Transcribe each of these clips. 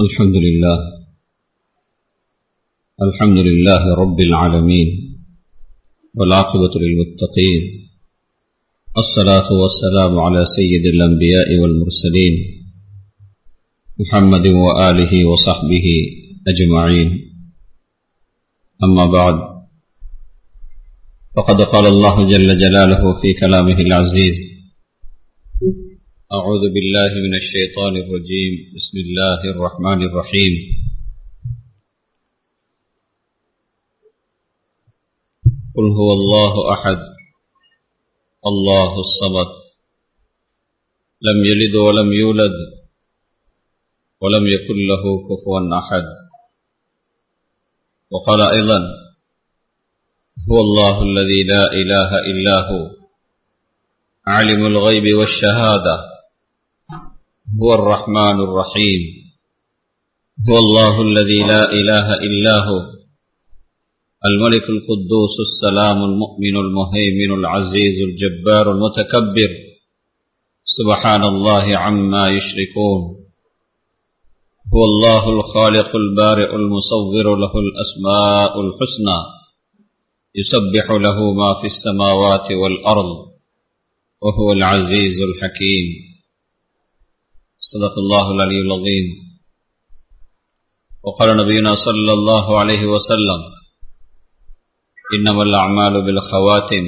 الحمد لله الحمد لله رب العالمين والعاقبة للمتقين الصلاة والسلام على سيد الأنبياء والمرسلين محمد وآله وصحبه أجمعين أما بعد فقد قال الله جل جلاله في كلامه العزيز أعوذ بالله من الشيطان الرجيم بسم الله الرحمن الرحيم قل هو الله أحد الله الصمد لم يلد ولم يولد ولم يكن له كفوا أحد وقال أيضا هو الله الذي لا إله إلا هو عالم الغيب والشهادة هو الرحمن الرحيم هو الله الذي لا إله إلا هو الملك القدوس السلام المؤمن المهيمن العزيز الجبار المتكبر سبحان الله عما يشركون هو الله الخالق البارئ المصور له الأسماء الحسنى يسبح له ما في السماوات والأرض وهو العزيز الحكيم صدق الله العلي العظيم وقال نبينا صلى الله عليه وسلم إنما الأعمال بالخواتم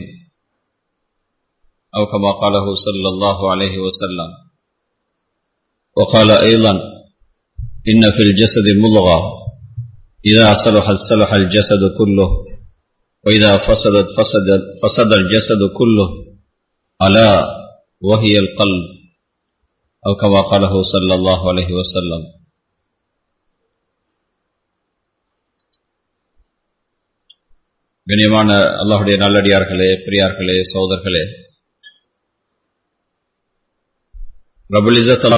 أو كما قاله صلى الله عليه وسلم وقال أيضا إن في الجسد مضغة إذا صلحت صلح الجسد كله وإذا فسدت فسد, فسد الجسد كله ألا وهي القلب أو كما قاله صلى الله عليه وسلم கண்ணியமான அல்லாஹுடைய நல்லடியார்களே பிரியார்களே சோதர்களே ரபுலிசத்தலா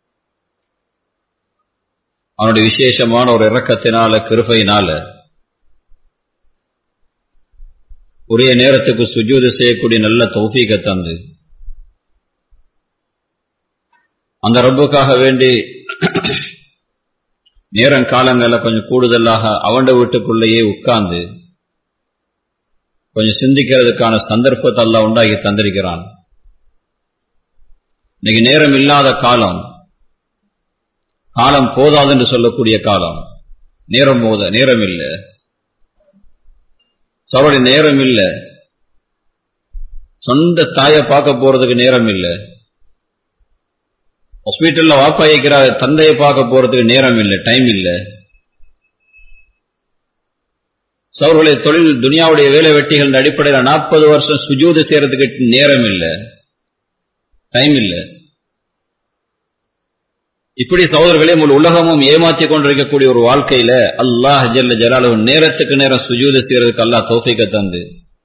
அவனுடைய விசேஷமான ஒரு இறக்கத்தினால கிருபையினால உரிய நேரத்துக்கு சுஜூது செய்யக்கூடிய நல்ல தௌஃபீக தந்து அந்த ரப்புக்காக வேண்டி நேரம் காலங்கள கொஞ்சம் கூடுதலாக அவண்ட வீட்டுக்குள்ளேயே உட்கார்ந்து கொஞ்சம் சிந்திக்கிறதுக்கான சந்தர்ப்பத்தை எல்லாம் உண்டாகி தந்திருக்கிறான் இன்னைக்கு நேரம் இல்லாத காலம் காலம் போதாது என்று சொல்லக்கூடிய காலம் நேரம் போத நேரம் இல்லை சவருடைய நேரம் இல்லை சொந்த தாயை பார்க்க போறதுக்கு நேரம் இல்லை ஹாஸ்பிட்டல்ல வாப்பாயிக்கிற தந்தையை பார்க்க போறதுக்கு நேரம் இல்லை டைம் இல்லை சவர்களுடைய தொழில் துனியாவுடைய வேலை வெட்டிகளின் அடிப்படையில் நாற்பது வருஷம் சுஜூது செய்யறதுக்கு நேரம் இல்லை டைம் இல்லை இப்படி சகோதரர்களே உங்கள் உலகமும் ஏமாற்றி கொண்டிருக்கக்கூடிய ஒரு வாழ்க்கையில அல்லாஹ் ஜல்ல ஜலாலு நேரத்துக்கு நேரம் சுஜூது செய்யறதுக்கு அல்லாஹ் தோஃபிக்க தந்து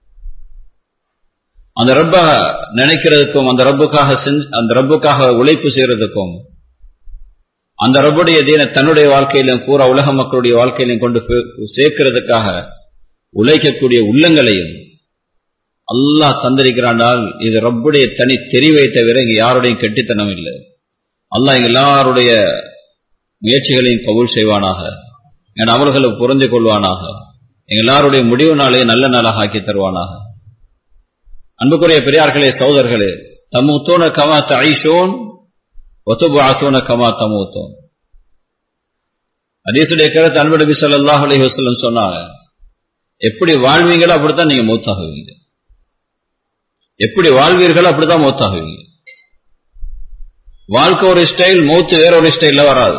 அந்த ரப்ப நினைக்கிறதுக்கும் அந்த ரப்புக்காக அந்த ரப்புக்காக உழைப்பு செய்யறதுக்கும் அந்த ரப்புடைய தீன தன்னுடைய வாழ்க்கையிலும் பூரா உலக மக்களுடைய வாழ்க்கையிலும் கொண்டு சேர்க்கிறதுக்காக உழைக்கக்கூடிய உள்ளங்களையும் அல்லாஹ் தந்திருக்கிறாண்டால் இது ரப்புடைய தனி தெரிவை தவிர இங்க யாருடையும் கெட்டித்தனம் இல்லை அல்லாஹ் எங்க எல்லாருடைய முயற்சிகளையும் கபூல் செய்வானாக என் அமல்களை புரிந்து கொள்வானாக எங்க எல்லாருடைய முடிவு நாளே நல்ல நாளாக ஆக்கி தருவானாக அன்புக்குரிய பெரியார்களே சோதர்களே தமுத்தோன கமா தைஷோன் ஒத்துபு ஆசோன கமா தமுத்தோன் அதீசுடைய கருத்து அன்பு நபி சொல்லாஹ் அலி வசல்லம் சொன்னாங்க எப்படி வாழ்வீங்களோ அப்படித்தான் நீங்க மூத்தாகுவீங்க எப்படி வாழ்வீர்களோ அப்படித்தான் மூத்தாகுவீங்க வாழ்க்கை ஒரு ஸ்டைல் மூத்து வேற ஒரு ஸ்டைல்ல வராது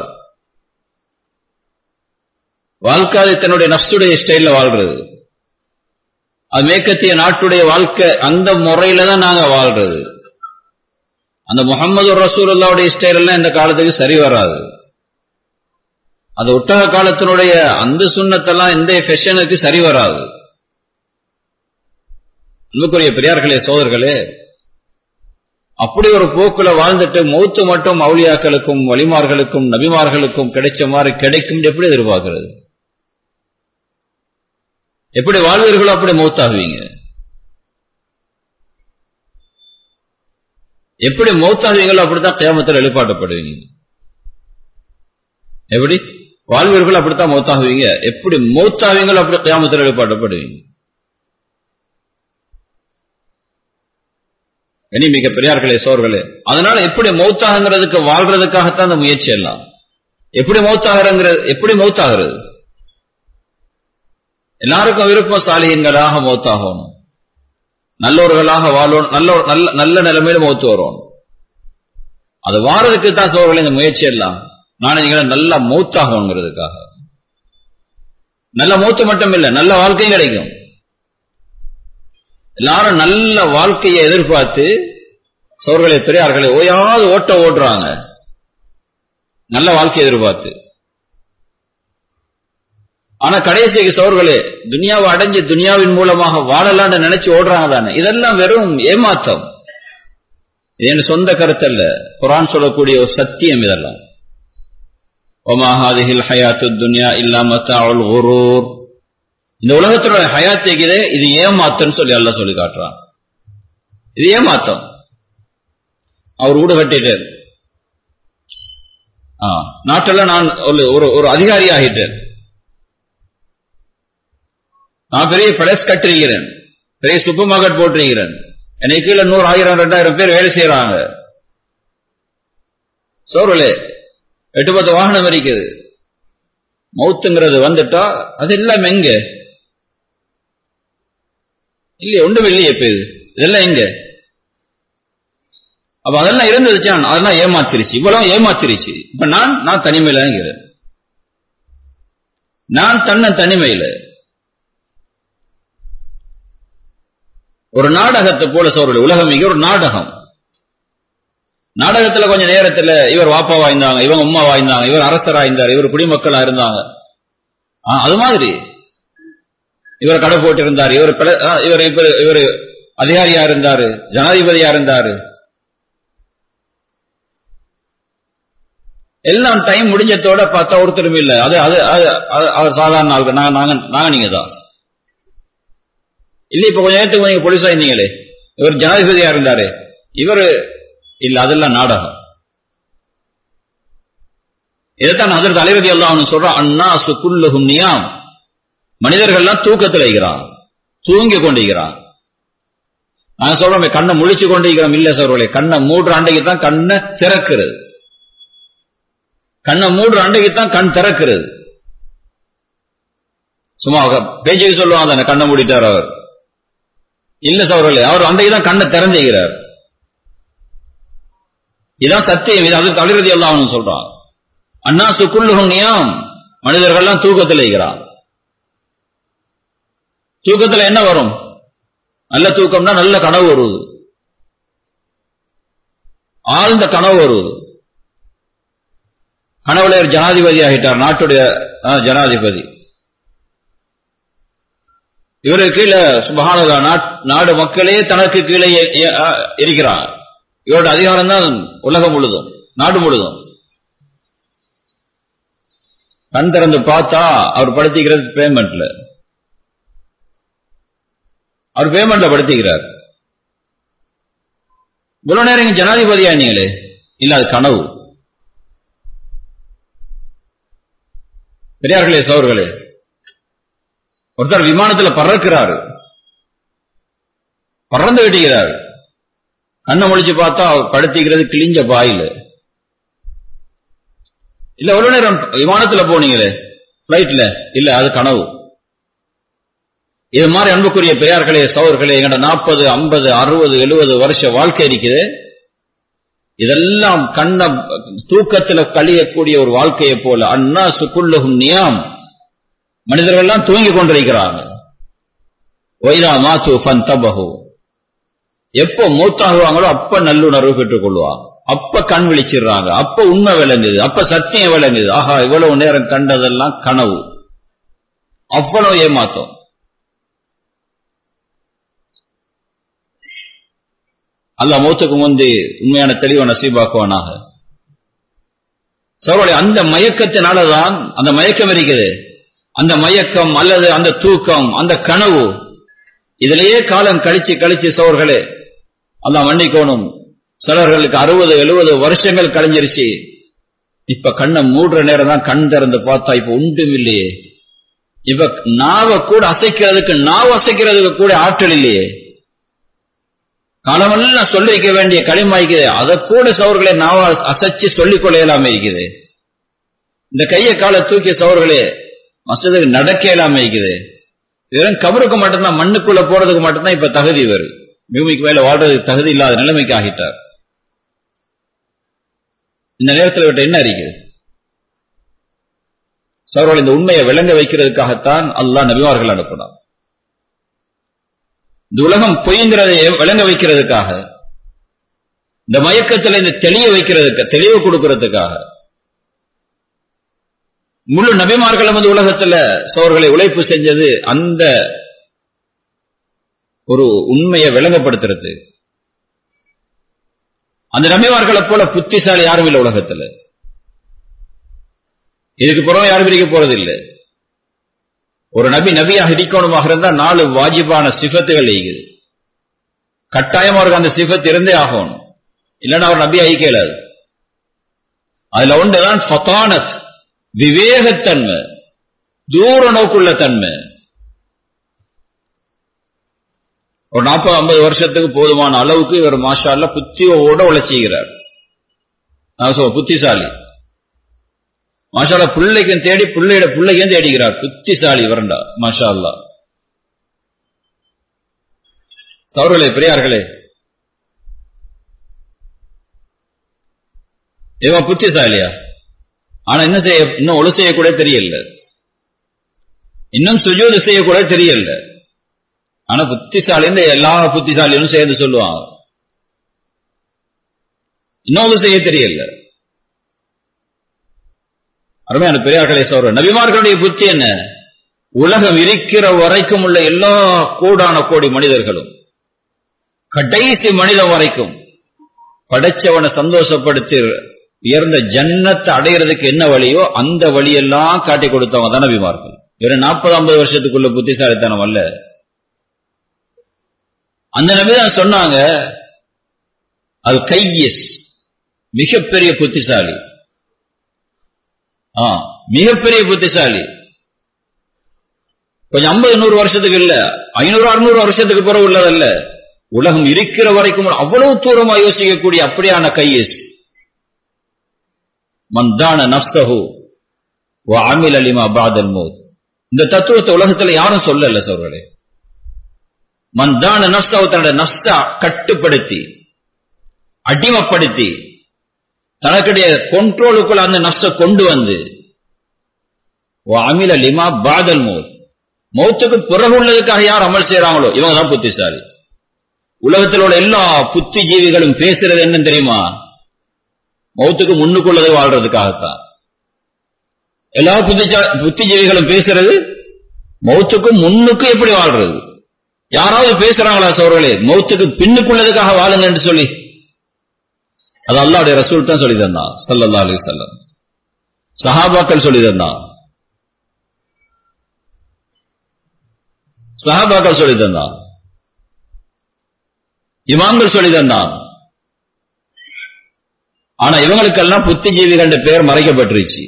வாழ்க்கை அது தன்னுடைய நப்சுடைய ஸ்டைல்ல வாழ்றது அது மேற்கத்திய நாட்டுடைய வாழ்க்கை அந்த முறையில தான் நாங்க வாழ்றது அந்த முகமது ரசூலுல்லாவுடைய ஸ்டைல் எல்லாம் இந்த காலத்துக்கு சரி வராது அது ஒட்டக காலத்தினுடைய அந்த சுண்ணத்தெல்லாம் இந்த ஃபெஷனுக்கு சரி வராது அன்புக்குரிய பெரியார்களே சோதர்களே அப்படி ஒரு போக்குல வாழ்ந்துட்டு மௌத்து மட்டும் மௌலியாக்களுக்கும் வலிமார்களுக்கும் நபிமார்களுக்கும் கிடைச்ச மாதிரி கிடைக்கும் எப்படி எதிர்பார்க்கிறது எப்படி வாழ்வீர்களோ அப்படி மௌத்தாகுவீங்க எப்படி மௌத்தாகுவீங்களோ அப்படித்தான் கேமத்தில் எழுப்பாட்டப்படுவீங்க எப்படி வாழ்வீர்கள் அப்படித்தான் மௌத்தாகுவீங்க எப்படி மௌத்தாவீங்களோ அப்படி கியாமத்தில் எழுப்பாட்டப்படுவீங்க மிக பெரியார்களே சோர்களே அதனால எப்படி மௌத்தாகுங்கிறதுக்கு வாழ்றதுக்காகத்தான் அந்த முயற்சி எல்லாம் எப்படி மௌத்தாகிறது எப்படி மௌத்தாகிறது எல்லாருக்கும் விருப்பம் சாலியன்களாக மௌத்தாகணும் நல்லோர்களாக வாழணும் நல்ல நல்ல நல்ல நிலைமையில மௌத்து வரணும் அது வாரதுக்கு தான் சோழர்கள் இந்த முயற்சி எல்லாம் நானே நீங்கள நல்ல மௌத்தாகணுங்கிறதுக்காக நல்ல மௌத்து மட்டும் இல்லை நல்ல வாழ்க்கையும் கிடைக்கும் எல்லாரும் நல்ல வாழ்க்கையை எதிர்பார்த்து சோர்களே பெரியார்களே ஓயாவது ஓட்ட ஓடுறாங்க நல்ல வாழ்க்கையை எதிர்பார்த்து ஆனா கடைசிக்கு சோர்களே துனியாவை அடைஞ்சு துனியாவின் மூலமாக வாழலாம்னு நினைச்சு ஓடுறாங்க தானே இதெல்லாம் வெறும் ஏமாத்தம் இது என் சொந்த கருத்தல்ல குரான் சொல்லக்கூடிய ஒரு சத்தியம் இதெல்லாம் ஒமாஹாதிஹில் ஹயாத்து துன்யா இல்லாமத்தாவுல் ஒரூர் இந்த உலகத்தோட ஹயாத்திக்குதே இது ஏமாத்தம் சொல்லி அல்ல சொல்லி காட்டுறான் இது ஏமாத்தம் அவர் வீடு கட்டிட்டார் நாட்டில் நான் ஒரு ஒரு அதிகாரி ஆகிட்டேன் நான் பெரிய பிளஸ் கட்டிருக்கிறேன் பெரிய சூப்பர் மார்க்கெட் போட்டிருக்கிறேன் என்னை கீழே நூறு ஆயிரம் ரெண்டாயிரம் பேர் வேலை செய்யறாங்க சோர்வலே எட்டு பத்து வாகனம் இருக்குது மவுத்துங்கிறது வந்துட்டா அது எல்லாம் எங்க இல்லையே ஒன்றும் இல்லையே இப்ப இது இதெல்லாம் எங்க அப்ப அதெல்லாம் இருந்துச்சான் அதெல்லாம் ஏமாத்திருச்சு இவ்வளவு ஏமாத்திருச்சு இப்ப நான் நான் தனிமையில இருக்கிறேன் நான் தன்ன தனிமையில ஒரு நாடகத்தை போல சோழர்கள் உலகம் மிக ஒரு நாடகம் நாடகத்துல கொஞ்ச நேரத்துல இவர் வாப்பா வாய்ந்தாங்க இவன் உமா வாய்ந்தாங்க இவர் அரசரா இருந்தார் இவர் குடிமக்களா இருந்தாங்க அது மாதிரி இவர் கடை போட்டு இருந்தார் இவர் இவர் இவர் இவர் அதிகாரியா இருந்தாரு ஜனாதிபதியா இருந்தாரு எல்லாம் டைம் முடிஞ்சதோட பார்த்தா ஒருத்தரும் இல்ல அது அது அவர் சாதாரண ஆளுக்கு நாங்க நாங்க நீங்க தான் இல்ல இப்ப கொஞ்ச நேரத்துக்கு நீங்க போலீஸா இருந்தீங்களே இவர் ஜனாதிபதியா இருந்தாரு இவர் இல்ல அதெல்லாம் நாடகம் இதைத்தான் அதற்கு தலைவதி எல்லாம் சொல்றான் அண்ணா சுக்குல்லுகும் நியாம் மனிதர்கள்லாம் தூக்கத்தில் வைக்கிறான் தூங்கி கொண்டிருக்கிறான் நான் சொல்றோம் கண்ணை முழிச்சு கொண்டிருக்கிறோம் இல்ல சோர்களே கண்ணை மூன்று அண்டைக்கு தான் கண்ணை திறக்கிறது கண்ணை மூன்று அண்டைக்கு தான் கண் திறக்கிறது சும்மா பேச்சுக்கு சொல்லுவாங்க தானே கண்ணை மூடிட்டார் அவர் இல்ல சோர்களே அவர் அன்றைக்கு தான் கண்ணை திறந்துகிறார் இதான் சத்தியம் இது அது தலைவதி எல்லாம் சொல்றான் அண்ணா சுக்குள்ளுகும் நியாம் மனிதர்கள்லாம் தூக்கத்தில் இருக்கிறான் தூக்கத்துல என்ன வரும் நல்ல தூக்கம்னா நல்ல கனவு வருவது ஆழ்ந்த கனவு வருவது கனவுல ஜனாதிபதி ஆகிட்டார் நாட்டுடைய ஜனாதிபதி இவரு கீழே சுபகானதா நாடு மக்களே தனக்கு கீழே இருக்கிறார் இவரோட அதிகாரம் தான் உலகம் முழுதும் நாடு முழுதும் கண் திறந்து பார்த்தா அவர் படுத்திக்கிறது பேமெண்ட்ல அவர் பேமெண்ட்ல படுத்திக்கிறார் இவ்வளவு நேரம் இங்க ஜனாதிபதியா நீங்களே இல்ல அது கனவு பெரியார்களே சோர்களே ஒருத்தர் விமானத்துல பறக்கிறாரு பறந்து விட்டுகிறார் கண்ணை முடிச்சு பார்த்தா அவர் படுத்திக்கிறது கிழிஞ்ச பாயில இல்ல எவ்வளவு நேரம் விமானத்துல போனீங்களே பிளைட்ல இல்ல அது கனவு இது மாதிரி அன்புக்குரிய பெரியார்களே சோர்களே எங்கட நாற்பது ஐம்பது அறுபது எழுபது வருஷ வாழ்க்கை இருக்குது இதெல்லாம் கண்ண தூக்கத்துல கழியக்கூடிய ஒரு வாழ்க்கையை போல அண்ணா சுக்குள்ளுகும் நியாம் மனிதர்கள் எல்லாம் தூங்கி கொண்டிருக்கிறாங்க ஒய்தா மாத்து பன் தபகு எப்போ மூத்தாகுவாங்களோ அப்ப நல்லுணர்வு பெற்றுக் கொள்வாங்க அப்ப கண் விழிச்சிடுறாங்க அப்ப உண்மை விளங்குது அப்ப சத்தியம் விளங்குது ஆஹா இவ்வளவு நேரம் கண்டதெல்லாம் கனவு அவ்வளவு ஏமாத்தம் அல்ல மூத்துக்கு முந்தி உண்மையான தெளிவை நசீபாக்குவானாக சோழலை அந்த மயக்கத்தினாலதான் அந்த மயக்கம் இருக்குது அந்த மயக்கம் அல்லது அந்த தூக்கம் அந்த கனவு இதிலேயே காலம் கழிச்சு கழிச்சு சோர்களே அல்லாஹ் மன்னிக்கணும் சிலர்களுக்கு அறுபது எழுபது வருஷங்கள் கழிஞ்சிருச்சு இப்ப கண்ணை மூடுற நேரம் தான் கண் திறந்து பார்த்தா இப்ப ஒன்றும் இல்லையே இப்ப நாவ கூட அசைக்கிறதுக்கு நாவ அசைக்கிறதுக்கு கூட ஆற்றல் இல்லையே காலமெல்லாம் சொல்லி வைக்க வேண்டிய களிமாய்க்குது அதை கூட சவர்களை நாவ அசைச்சு சொல்லிக் கொள்ளையலாம இருக்குது இந்த கையை காலை தூக்கிய சவர்களே மசதுக்கு நடக்க இல்லாம இருக்குது வெறும் கபருக்கு மட்டும்தான் மண்ணுக்குள்ள போறதுக்கு மட்டும்தான் இப்ப தகுதி வரும் பூமிக்கு மேல வாழ்றதுக்கு தகுதி இல்லாத நிலைமைக்கு ஆகிட்டார் இந்த நேரத்தில் விட்ட என்ன அறிகிறது சவர்கள் இந்த உண்மையை விளங்க வைக்கிறதுக்காகத்தான் அல்லாஹ் நபிமார்கள் அனுப்பினார் இந்த உலகம் பொய்ங்கிறதை விளங்க வைக்கிறதுக்காக இந்த மயக்கத்தில் இந்த தெளிய வைக்கிறதுக்கு தெளிவு கொடுக்கிறதுக்காக முழு நபிமார்களும் வந்து உலகத்துல சோர்களை உழைப்பு செஞ்சது அந்த ஒரு உண்மையை விளங்கப்படுத்துறது அந்த நபிமார்களை போல புத்திசாலி யாரும் இல்லை உலகத்துல இதுக்கு புறம் யாரும் பிரிக்க போறது இல்லை ஒரு நபி நபியாக இருக்கணுமாக இருந்தா நாலு வாஜிபான சிஃபத்துகள் இருக்குது கட்டாயமா அவருக்கு அந்த சிஃபத் இருந்தே ஆகணும் இல்லைன்னா அவர் நபி ஐக்கியலாது அதுல ஒன்றுதான் ஃபதானத் விவேகத்தன்மை தூர நோக்குள்ள தன்மை ஒரு நாற்பது ஐம்பது வருஷத்துக்கு போதுமான அளவுக்கு இவர் மாஷால்ல புத்தியோட உழைச்சிக்கிறார் நான் சொல்ல புத்திசாலி மாஷால பிள்ளைக்கும் தேடி பிள்ளையோட பிள்ளைக்கும் தேடிக்கிறார் புத்திசாலி வரண்டா மாஷா அல்லா தவறுகளே பெரியார்களே இவன் புத்திசாலியா ஆனா என்ன செய்ய இன்னும் ஒழு செய்யக்கூட தெரியல இன்னும் சுஜூது செய்யக்கூட தெரியல ஆனா புத்திசாலின்னு எல்லா புத்திசாலியும் சேர்ந்து சொல்லுவாங்க இன்னொரு செய்ய தெரியல அருமையான பெரியார்களே சொல்ற நபிமார்களுடைய புத்தி என்ன உலகம் இருக்கிற வரைக்கும் உள்ள எல்லா கோடான கோடி மனிதர்களும் கடைசி மனிதன் வரைக்கும் படைச்சவனை சந்தோஷப்படுத்தி உயர்ந்த ஜன்னத்தை அடைகிறதுக்கு என்ன வழியோ அந்த வழியெல்லாம் காட்டி கொடுத்தவங்க தான் நபிமார்கள் வெறும் நாற்பது ஐம்பது வருஷத்துக்குள்ள புத்திசாலித்தனம் அல்ல அந்த நபிதான் சொன்னாங்க அது கையஸ் மிகப்பெரிய புத்திசாலி ஆ மிகப்பெரிய புத்திசாலி கொஞ்சம் ஐம்பது நூறு வருஷத்துக்கு இல்ல ஐநூறு அறுநூறு வருஷத்துக்கு பிறகு உள்ளதல்ல உலகம் இருக்கிற வரைக்கும் அவ்வளவு தூரமா யோசிக்கக்கூடிய அப்படியான கையஸ் மந்தான நப்சஹு அமில் அலிமா பாதல் மோத் இந்த தத்துவத்தை உலகத்துல யாரும் சொல்லல சோர்களே மந்தான நஷ்டவு தன்னோட நஷ்ட கட்டுப்படுத்தி அடிமைப்படுத்தி தனக்குடைய கொண்ட்ரோலுக்குள்ள அந்த நஷ்டம் கொண்டு வந்து அமில லிமா பாதல் மௌத் மௌத்துக்கு பிறகு உள்ளதுக்காக யார் அமல் செய்யறாங்களோ இவங்க தான் புத்திசாலி உலகத்தில் உள்ள எல்லா புத்திஜீவிகளும் பேசுறது என்னன்னு தெரியுமா மௌத்துக்கு முன்னுக்குள்ளதை வாழ்றதுக்காகத்தான் எல்லா புத்திஜா புத்திஜீவிகளும் பேசுறது மௌத்துக்கு முன்னுக்கு எப்படி வாழ்றது யாராவது பேசுறாங்களா சோர்களே மௌத்துக்கு பின்னுக்குள்ளதுக்காக வாழுங்க என்று சொல்லி அது அல்லாவுடைய ரசூல் தான் சொல்லி தந்தான் சல்லல்லா அலி சொல்லம் சஹாபாக்கள் சொல்லி தந்தான் சஹாபாக்கள் சொல்லி தந்தான் இமாம்கள் சொல்லி தந்தான் ஆனா இவங்களுக்கெல்லாம் புத்திஜீவிகள் பெயர் மறைக்கப்பட்டுருச்சு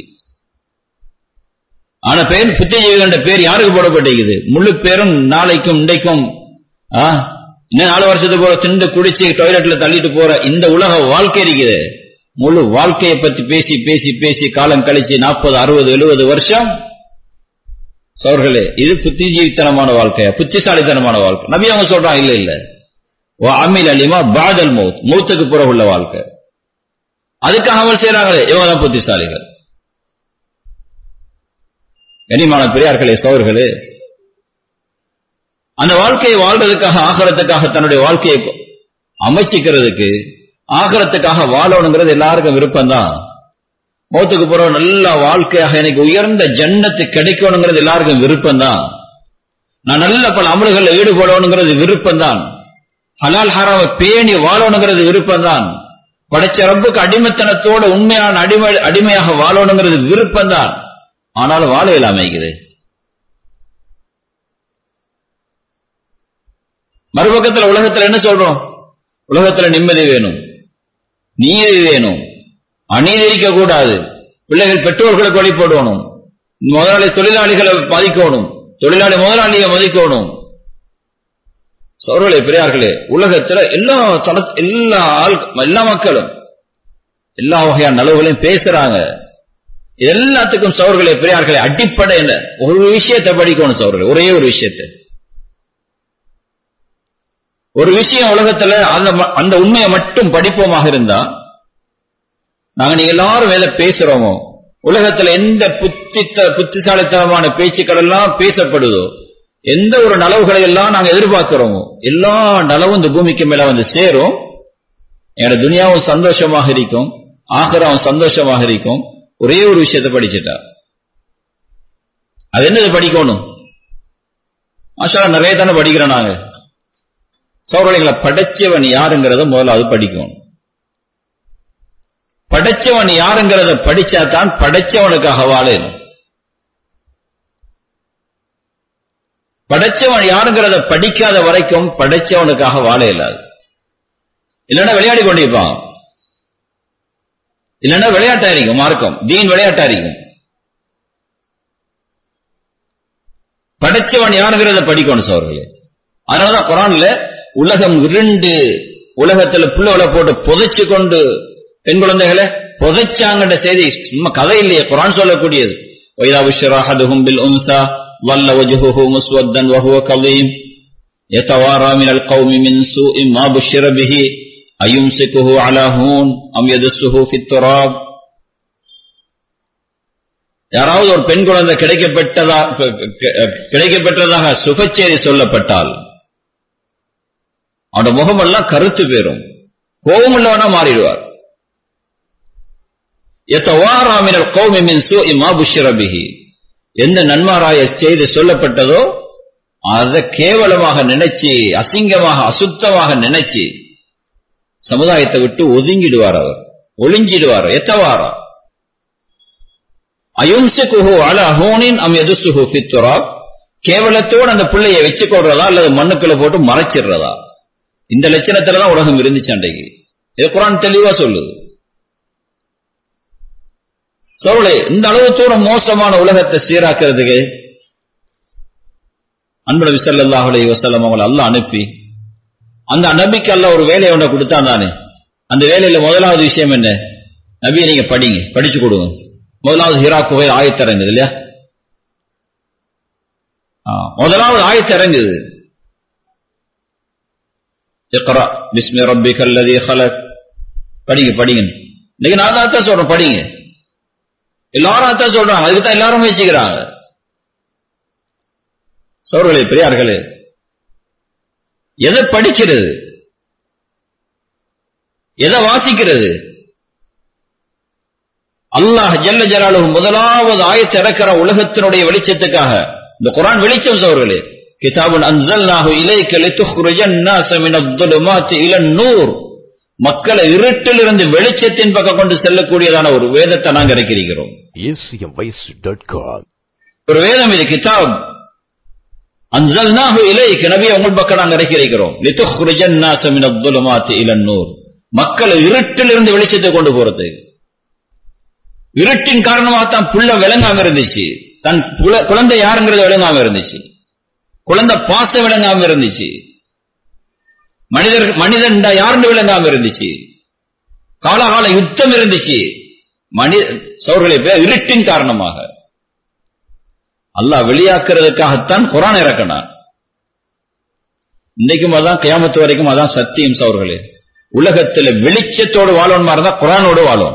ஆனா பேர் புத்திஜீவிகள் பேர் யாருக்கு போடப்பட்டிருக்குது முழு பேரும் நாளைக்கும் இன்றைக்கும் இன்னும் நாலு வருஷத்துக்கு போற திண்டு குடிச்சு டாய்லெட்ல தள்ளிட்டு போற இந்த உலக வாழ்க்கை இருக்குது முழு வாழ்க்கையை பத்தி பேசி பேசி பேசி காலம் கழிச்சு நாற்பது அறுபது எழுபது வருஷம் சோர்களே இது புத்திஜீவித்தனமான வாழ்க்கையா புத்திசாலித்தனமான வாழ்க்கை நபி அவங்க சொல்றாங்க இல்ல இல்ல ஓ அமில் அலிமா பாதல் மௌத் மௌத்துக்கு பிறகு உள்ள வாழ்க்கை அதுக்காக அமல் செய்யறாங்களே இவங்க தான் புத்திசாலிகள் கனிமான பெரியார்களே சோர்களே அந்த வாழ்க்கையை வாழ்றதுக்காக ஆகரத்துக்காக தன்னுடைய வாழ்க்கையை அமைச்சிக்கிறதுக்கு ஆகரத்துக்காக வாழணுங்கிறது எல்லாருக்கும் விருப்பம் தான் மௌத்துக்கு போற நல்ல வாழ்க்கையாக எனக்கு உயர்ந்த ஜன்னத்து கிடைக்கணுங்கிறது எல்லாருக்கும் விருப்பம் தான் நான் நல்ல பல அமல்களில் ஈடுபடணுங்கிறது விருப்பம் தான் ஹலால் ஹராம பேணி வாழணுங்கிறது விருப்பம் தான் படைச்ச ரப்புக்கு அடிமைத்தனத்தோட உண்மையான அடிமை அடிமையாக வாழணுங்கிறது விருப்பம் தான் ஆனாலும் வாழ இல்லாமைக்குது மறுபக்கத்தில் உலகத்தில் என்ன சொல்றோம் உலகத்தில் நிம்மதி வேணும் நீதி வேணும் அநீதி கூடாது பிள்ளைகள் பெற்றோர்களுக்கு வழி போடணும் முதலாளி தொழிலாளிகளை மதிக்கணும் தொழிலாளி முதலாளியை மதிக்கணும் சோர்களே பெரியார்களே உலகத்துல எல்லா தள எல்லா ஆள் எல்லா மக்களும் எல்லா வகையான நலவுகளையும் பேசுறாங்க எல்லாத்துக்கும் சோர்களே பெரியார்களே அடிப்படை என்ன ஒரு விஷயத்தை படிக்கணும் சோர்களே ஒரே ஒரு விஷயத்தை ஒரு விஷயம் உலகத்துல அந்த அந்த உண்மையை மட்டும் படிப்போமாக இருந்தா நாங்க நீங்க எல்லாரும் வேலை பேசுறோமோ உலகத்துல எந்த புத்தித்த புத்திசாலித்தனமான பேச்சுக்கள் எல்லாம் பேசப்படுதோ எந்த ஒரு நலவுகளை எல்லாம் நாங்க எதிர்பார்க்கிறோமோ எல்லா நலவும் இந்த பூமிக்கு மேல வந்து சேரும் என்னோட துனியாவும் சந்தோஷமாக இருக்கும் ஆகராவும் சந்தோஷமாக இருக்கும் ஒரே ஒரு விஷயத்தை படிச்சுட்டா அது என்னது படிக்கணும் மாஷா நிறைய தானே படிக்கிறோம் நாங்க சௌரலிங்களை படைச்சவன் யாருங்கிறத முதல்ல அது படிக்கணும் படைச்சவன் யாருங்கிறத படிச்சா தான் படைச்சவனுக்காக வாழணும் படைச்சவன் யாருங்கிறத படிக்காத வரைக்கும் படைச்சவனுக்காக வாழ இயலாது இல்லைன்னா விளையாடி கொண்டிருப்பான் இல்லைன்னா விளையாட்டா இருக்கும் மார்க்கம் தீன் விளையாட்டா இருக்கும் படைச்சவன் யாருங்கிறத படிக்கணும் சோர்களே அதனாலதான் குரான்ல உலகம் இரண்டு உலகத்துல புள்ளவளை போட்டு புதைச்சு கொண்டு பெண் குழந்தைகளை புதைச்சாங்கன்ற செய்தி சும்மா கதை இல்லையே குரான் சொல்லக்கூடியது வைதா புஷ்ராஹதுஹும் பில் உன்சா வல்ல வஜுஹுஹு முஸ்வத்தன் வஹுவ கலீம் يتوارى من القوم من سوء ما بشر به أيمسكه على هون أم يدسه في التراب யாராவது ஒரு பெண் குழந்தை கிடைக்கப்பட்டதா கிடைக்கப்பட்டதாக சுகச்சேரி சொல்லப்பட்டால் அவனோட முகமெல்லாம் கருத்து பெறும் கோபம் உள்ளவனா மாறிடுவார் எந்த நன்மாராய செய்தி சொல்லப்பட்டதோ அதை கேவலமாக நினைச்சு அசிங்கமாக அசுத்தமாக நினைச்சு சமுதாயத்தை விட்டு ஒதுங்கிடுவார் அவர் ஒளிஞ்சிடுவார் எத்தவாரா அயும்சுகுஹு அல ஹோனின் அம் எதுசுஹு ஃபித்துரா கேவலத்தோடு அந்த பிள்ளையை வச்சு கொள்றதா அல்லது மண்ணுக்குள்ள போட்டு மறைச்சிடுறதா இந்த லட்சணத்துல தான் உலகம் இருந்துச்சு அன்றைக்கு இது குரான் தெளிவா சொல்லுது சோழே இந்த அளவு தூரம் மோசமான உலகத்தை சீராக்கிறதுக்கு அன்பு விசல்லாஹ் அலி வசல்லம் அவங்களை அல்ல அனுப்பி அந்த நபிக்கு அல்ல ஒரு வேலையை ஒன்றை கொடுத்தா தானே அந்த வேலையில முதலாவது விஷயம் என்ன நபியை நீங்க படிங்க படிச்சு கொடுங்க முதலாவது ஹிரா குகை ஆயத்திறங்குது இல்லையா முதலாவது ஆயத்திறங்குது இக்ரா பிஸ்மி ரப்பிக அல்லதி ஹலக் படிங்க படிங்க இன்னைக்கு நான் தான் சொல்றேன் படிங்க எல்லாரும் அதான் சொல்றாங்க அதுக்கு தான் எல்லாரும் முயற்சிக்கிறாங்க சோர்களே பெரியார்களே எதை படிக்கிறது எதை வாசிக்கிறது அல்லாஹ் ஜல்ல ஜலாலு முதலாவது ஆயத்தை இறக்கிற உலகத்தினுடைய வெளிச்சத்துக்காக இந்த குரான் வெளிச்சம் சோர்களே கிதாபுன் அன்சல்நாஹு இலைக்க லிதுக்ரிஜன் நாஸ மின் அத்-துலுமாத்தி இல நூர் மக்களை இருட்டில் இருந்து வெளிச்சத்தின் பக்கம் கொண்டு செல்லக்கூடியதான ஒரு வேதத்தை நாங்கள் இறக்கியிருக்கிறோம் acmvoice.com ஒரு வேதம் இது கிதாப் அன்சல்நாஹு இலைக்க நபி உங்கள் பக்கம் நாங்கள் இறக்கியிருக்கிறோம் லிதுக்ரிஜன் நாஸ மின் அத்-துலுமாத்தி இல நூர் மக்களை இருட்டில் இருந்து வெளிச்சத்தை கொண்டு போறது இருட்டின் காரணமாகத்தான் புள்ள விளங்காம இருந்துச்சு தன் புல- குழந்தை யாருங்கிறது விளங்காம இருந்துச்சு குழந்தை பாசம் விளங்காம இருந்துச்சு மனிதர் மனிதன் யாருன்னு விளங்காம இருந்துச்சு காலகால யுத்தம் இருந்துச்சு மனித சோர்களை பேர் இருட்டின் காரணமாக அல்லாஹ் வெளியாக்குறதுக்காகத்தான் குரான் இறக்கினான் இன்றைக்கும் அதான் கியாமத்து வரைக்கும் அதான் சத்தியம் சோர்களே உலகத்தில் வெளிச்சத்தோடு வாழணுமா இருந்தா குரானோடு வாழும்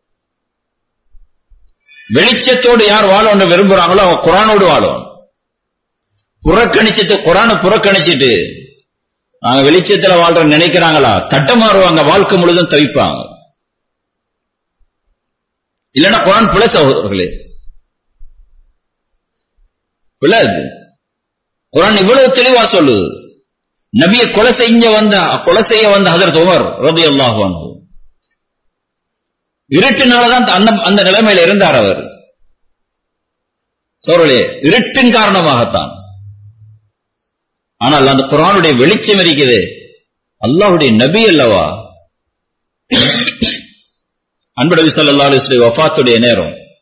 வெளிச்சத்தோடு யார் வாழணும் விரும்புறாங்களோ அவங்க குரானோடு வாழும் புறக்கணிச்சிட்டு குரானை புறக்கணிச்சிட்டு நாங்க வெளிச்சத்துல வாழ்ற நினைக்கிறாங்களா தட்டமாறுவாங்க வாழ்க்கை முழுதும் தவிப்பாங்க இல்லைன்னா குரான் பிழை சகோதரர்களே பிழை அது குரான் இவ்வளவு தெளிவா சொல்லுது நபியை கொலை செய்ய வந்த கொலை செய்ய வந்த ஹதரத் உமர் ரதி அல்லாஹு இருட்டினாலதான் அந்த அந்த நிலைமையில இருந்தார் அவர் சோழலே இருட்டின் காரணமாகத்தான் ஆனால் அந்த குரானுடைய வெளிச்சம் இருக்குது அல்லாஹ்வுடைய நபி அல்லவா அன்புடவி சல்லா அலிஸ்லி வஃபாத்துடைய நேரம்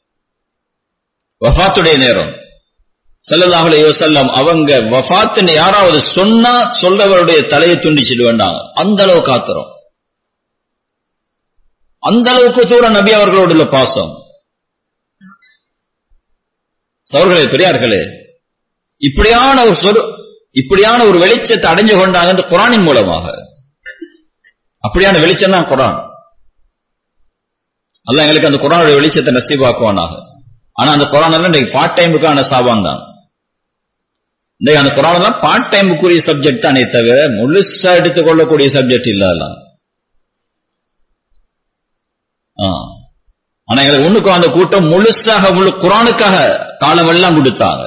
வஃபாத்துடைய நேரம் ஸல்லல்லாஹு அலைஹி வஸல்லம் அவங்க வஃபாத்துன்னு யாராவது சொன்னா சொல்றவருடைய தலையை துண்டிச்சிட்டு வேண்டாங்க அந்த அளவு காத்துறோம் அந்த அளவுக்கு தூரம் நபி அவர்களோடு உள்ள பாசம் சோர்களே பெரியார்களே இப்படியான ஒரு சொல் இப்படியான ஒரு வெளிச்சத்தை அடைஞ்சு கொண்டாங்க இந்த குரானின் மூலமாக அப்படியான வெளிச்சம் தான் குரான் அல்லாஹ் எங்களுக்கு அந்த குரானுடைய வெளிச்சத்தை நசீபாக்குவானாக ஆனா அந்த குரான் எல்லாம் இன்றைக்கு பார்ட் டைமுக்கான சாபான் தான் இன்றைக்கு அந்த குரான் எல்லாம் பார்ட் டைமுக்குரிய சப்ஜெக்ட் தானே தவிர முழுசா எடுத்துக்கொள்ளக்கூடிய சப்ஜெக்ட் இல்ல அதெல்லாம் ஆ. ஆனா எங்களுக்கு ஒண்ணுக்கும் அந்த கூட்டம் முழுசாக முழு குரானுக்காக காலம் எல்லாம் கொடுத்தாங்க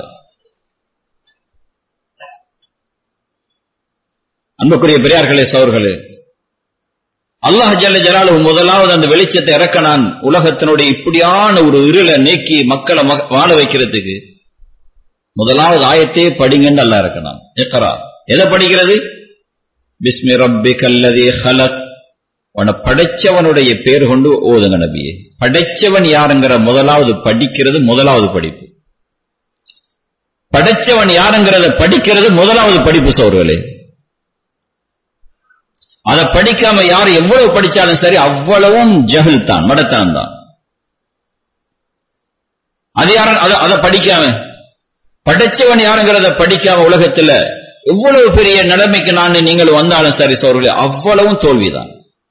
அன்புக்குரிய பெரியார்களே சோர்களே அல்லாஹ் ஜல்ல ஜலாலுஹு முதலாவது அந்த வெளிச்சத்தை இறக்க நான் உலகத்தினுடைய இப்படியான ஒரு இருளை நீக்கி மக்களை மக- வாழ வைக்கிறதுக்கு முதலாவது ஆயத்தையே படிங்கன்னு அல்லாஹ் இறக்கினான் இக்ரா எதை படிக்கிறது பிஸ்மி ரப்பிக்கல்லதீ ஹலக் உன்னை படைச்சவனுடைய பேர் கொண்டு ஓதுங்க நபியே படைச்சவன் யாருங்கிற முதலாவது படிக்கிறது முதலாவது படிப்பு படைச்சவன் யாருங்கிறத படிக்கிறது முதலாவது படிப்பு சோர்களே அதை படிக்காம யார் எவ்வளவு படிச்சாலும் சரி அவ்வளவும் ஜஹில் தான் மடத்தான் தான் அது யாரும் அதை- அதை படிக்காம படைச்சவன் யாருங்கிறத படிக்காம உலகத்துல எவ்வளவு பெரிய நிலைமைக்கு நான் நீங்கள் வந்தாலும் சரி சோர்களே அவ்வளவும் தோல்விதான்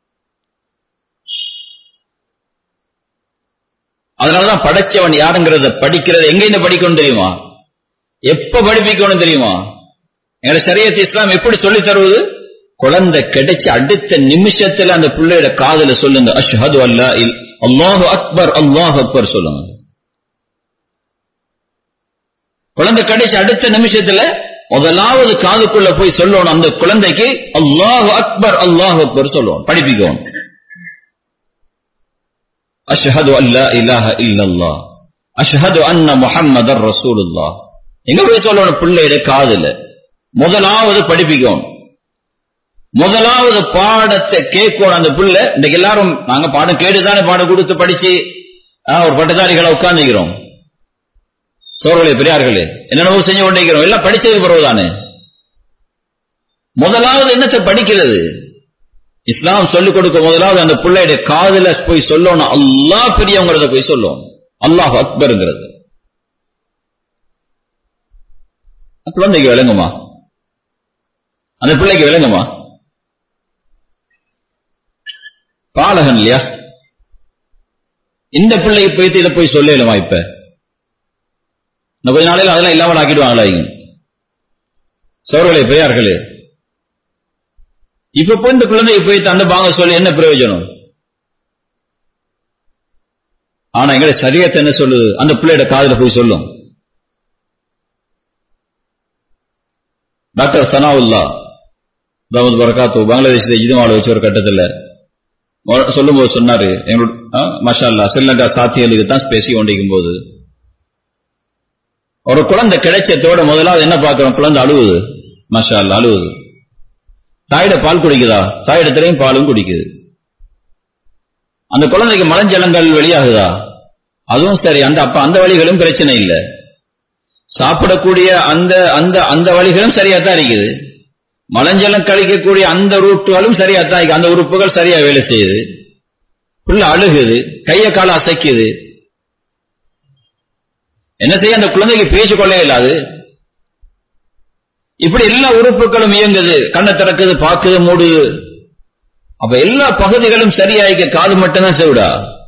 அதனாலதான் படைச்சவன் யாருங்கிறத படிக்கிறது எங்க இருந்து படிக்கணும் தெரியுமா எப்ப படிப்பிக்கணும் தெரியுமா எங்களை சரியத் இஸ்லாம் எப்படி சொல்லி தருவது குழந்தை கிடைச்சு அடுத்த நிமிஷத்துல அந்த பிள்ளையோட காதுல சொல்லுங்க அஷ்ஹது அல்லா இல் அல்லாஹு அக்பர் அல்லாஹு அக்பர் சொல்லுங்க குழந்தை கிடைச்சு அடுத்த நிமிஷத்துல முதலாவது காதுக்குள்ள போய் சொல்லணும் அந்த குழந்தைக்கு அல்லாஹு அக்பர் அல்லாஹு அக்பர் சொல்லணும் படிப்பிக்கணும் அஷ்ஹது அல்லா இலாஹ இல்லல்லாஹ் அஷ்ஹது அன்ன முஹம்மதர் ரசூலுல்லாஹ் எங்க போய் சொல்லணும் பிள்ளையோட காதுல முதலாவது படிப்பிக்கணும் முதலாவது பாடத்தை கேட்கணும் அந்த புள்ள இன்னைக்கு எல்லாரும் நாங்க பாடம் கேட்டுதானே பாடம் கொடுத்து படிச்சு ஆ, ஒரு பட்டதாரிகளை உட்கார்ந்துக்கிறோம் சோர்களே பெரியார்களே என்னென்னவோ செஞ்சு கொண்டிருக்கிறோம் எல்லாம் படிச்சதுக்கு பிறகு தானே முதலாவது என்னத்தை படிக்கிறது இஸ்லாம் சொல்லிக் கொடுக்க முதலாவது அந்த பிள்ளையுடைய காதுல போய் சொல்லணும் அல்லாஹ் பெரியவங்கிறத போய் சொல்லணும் அல்லாஹ் அக்பருங்கிறது குழந்தைக்கு விளங்குமா அந்த பிள்ளைக்கு விளங்குமா பாலகன் இல்லையா இந்த பிள்ளைக்கு போயிட்டு இதை போய் சொல்லலுமா இப்ப இன்னும் கொஞ்ச நாளையில் அதெல்லாம் இல்லாமல் ஆக்கிடுவாங்களா இங்க சோர்களே பெரியார்களே இப்ப போய் இந்த குழந்தைக்கு போயிட்டு அந்த பாங்க சொல்லி என்ன பிரயோஜனம் ஆனா எங்களை சரியத்தை என்ன சொல்லுது அந்த பிள்ளையோட காதுல போய் சொல்லும் டாக்டர் சனாவுல்லா தாமத் பரகாத்து பங்களாதேஷ் இதுமாவில் வச்சு ஒரு கட்டத்தில் சொல்லும்போது சொன்னாரு எங்களோட ஆ, மஷா அல்லா ஸ்ரீலங்கா சாத்தியலுக்கு தான் பேசி கொண்டிருக்கும் போது ஒரு குழந்தை கிடைச்சதோட முதலாவது என்ன பார்க்கிறோம் குழந்தை அழுவுது மஷா அல்லா அழுவுது தாயிட பால் குடிக்குதா தாயிடத்திலையும் பாலும் குடிக்குது அந்த குழந்தைக்கு மலஞ்சலங்கள் வெளியாகுதா அதுவும் சரி அந்த அப்ப அந்த வழிகளும் பிரச்சனை இல்லை சாப்பிடக்கூடிய அந்த அந்த அந்த வழிகளும் சரியா தான் இருக்குது மலஞ்சலம் கழிக்கக்கூடிய அந்த ரூட்டுகளும் சரியா தான் இருக்கு அந்த உறுப்புகள் சரியா வேலை செய்யுது புள்ள அழுகுது கைய கால அசைக்குது என்ன செய்ய அந்த குழந்தைக்கு பேச்சு கொள்ள இயலாது இப்படி எல்லா உறுப்புகளும் இயங்குது கண்ணை திறக்குது பாக்குது மூடுது அப்ப எல்லா பகுதிகளும் சரியாயிக்க காது மட்டும்தான் செவிடா